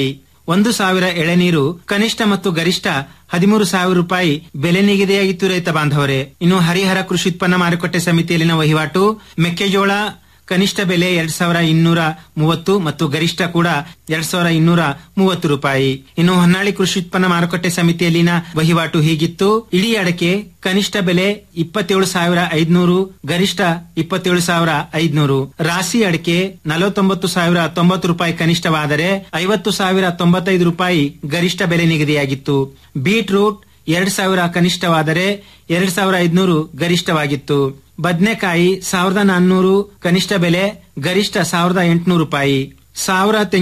ಒಂದು ಸಾವಿರ ಎಳೆನೀರು ಕನಿಷ್ಠ ಮತ್ತು ಗರಿಷ್ಠ ಹದಿಮೂರು ಸಾವಿರ ರೂಪಾಯಿ ಬೆಲೆ ನಿಗದಿಯಾಗಿತ್ತು ರೈತ ಬಾಂಧವರೇ ಇನ್ನು ಹರಿಹರ ಕೃಷಿ ಉತ್ಪನ್ನ ಮಾರುಕಟ್ಟೆ ಸಮಿತಿಯಲ್ಲಿನ ವಹಿವಾಟು ಮೆಕ್ಕೆಜೋಳ ಕನಿಷ್ಠ ಬೆಲೆ ಎರಡ್ ಸಾವಿರ ಇನ್ನೂರ ಮೂವತ್ತು ಮತ್ತು ಗರಿಷ್ಠ ಕೂಡ ಎರಡ್ ಸಾವಿರ ಇನ್ನೂರ ಮೂವತ್ತು ರೂಪಾಯಿ ಇನ್ನು ಹೊನ್ನಾಳಿ ಕೃಷಿ ಉತ್ಪನ್ನ ಮಾರುಕಟ್ಟೆ ಸಮಿತಿಯಲ್ಲಿನ ವಹಿವಾಟು ಹೀಗಿತ್ತು ಇಡೀ ಅಡಕೆ ಕನಿಷ್ಠ ಬೆಲೆ ಇಪ್ಪತ್ತೇಳು ಸಾವಿರ ಐದ್ನೂರು ಗರಿಷ್ಠ ಇಪ್ಪತ್ತೇಳು ಸಾವಿರ ಐದ್ನೂರು ರಾಸಿ ಅಡಕೆ ನಲವತ್ತೊಂಬತ್ತು ಸಾವಿರ ತೊಂಬತ್ತು ರೂಪಾಯಿ ಕನಿಷ್ಠವಾದರೆ ಐವತ್ತು ಸಾವಿರ ತೊಂಬತ್ತೈದು ರೂಪಾಯಿ ಗರಿಷ್ಠ ಬೆಲೆ ನಿಗದಿಯಾಗಿತ್ತು ಬೀಟ್ರೂಟ್ ಎರಡ್ ಸಾವಿರ ಕನಿಷ್ಠವಾದರೆ ಎರಡ್ ಸಾವಿರ ಐದ್ನೂರು ಗರಿಷ್ಠವಾಗಿತ್ತು ಬದನೆಕಾಯಿ ಸಾವಿರದ ನಾನ್ನೂರು ಕನಿಷ್ಠ ಬೆಲೆ ಗರಿಷ್ಠ ಸಾವಿರದ ಎಂಟುನೂರು ರೂಪಾಯಿ ಸಾವಿರ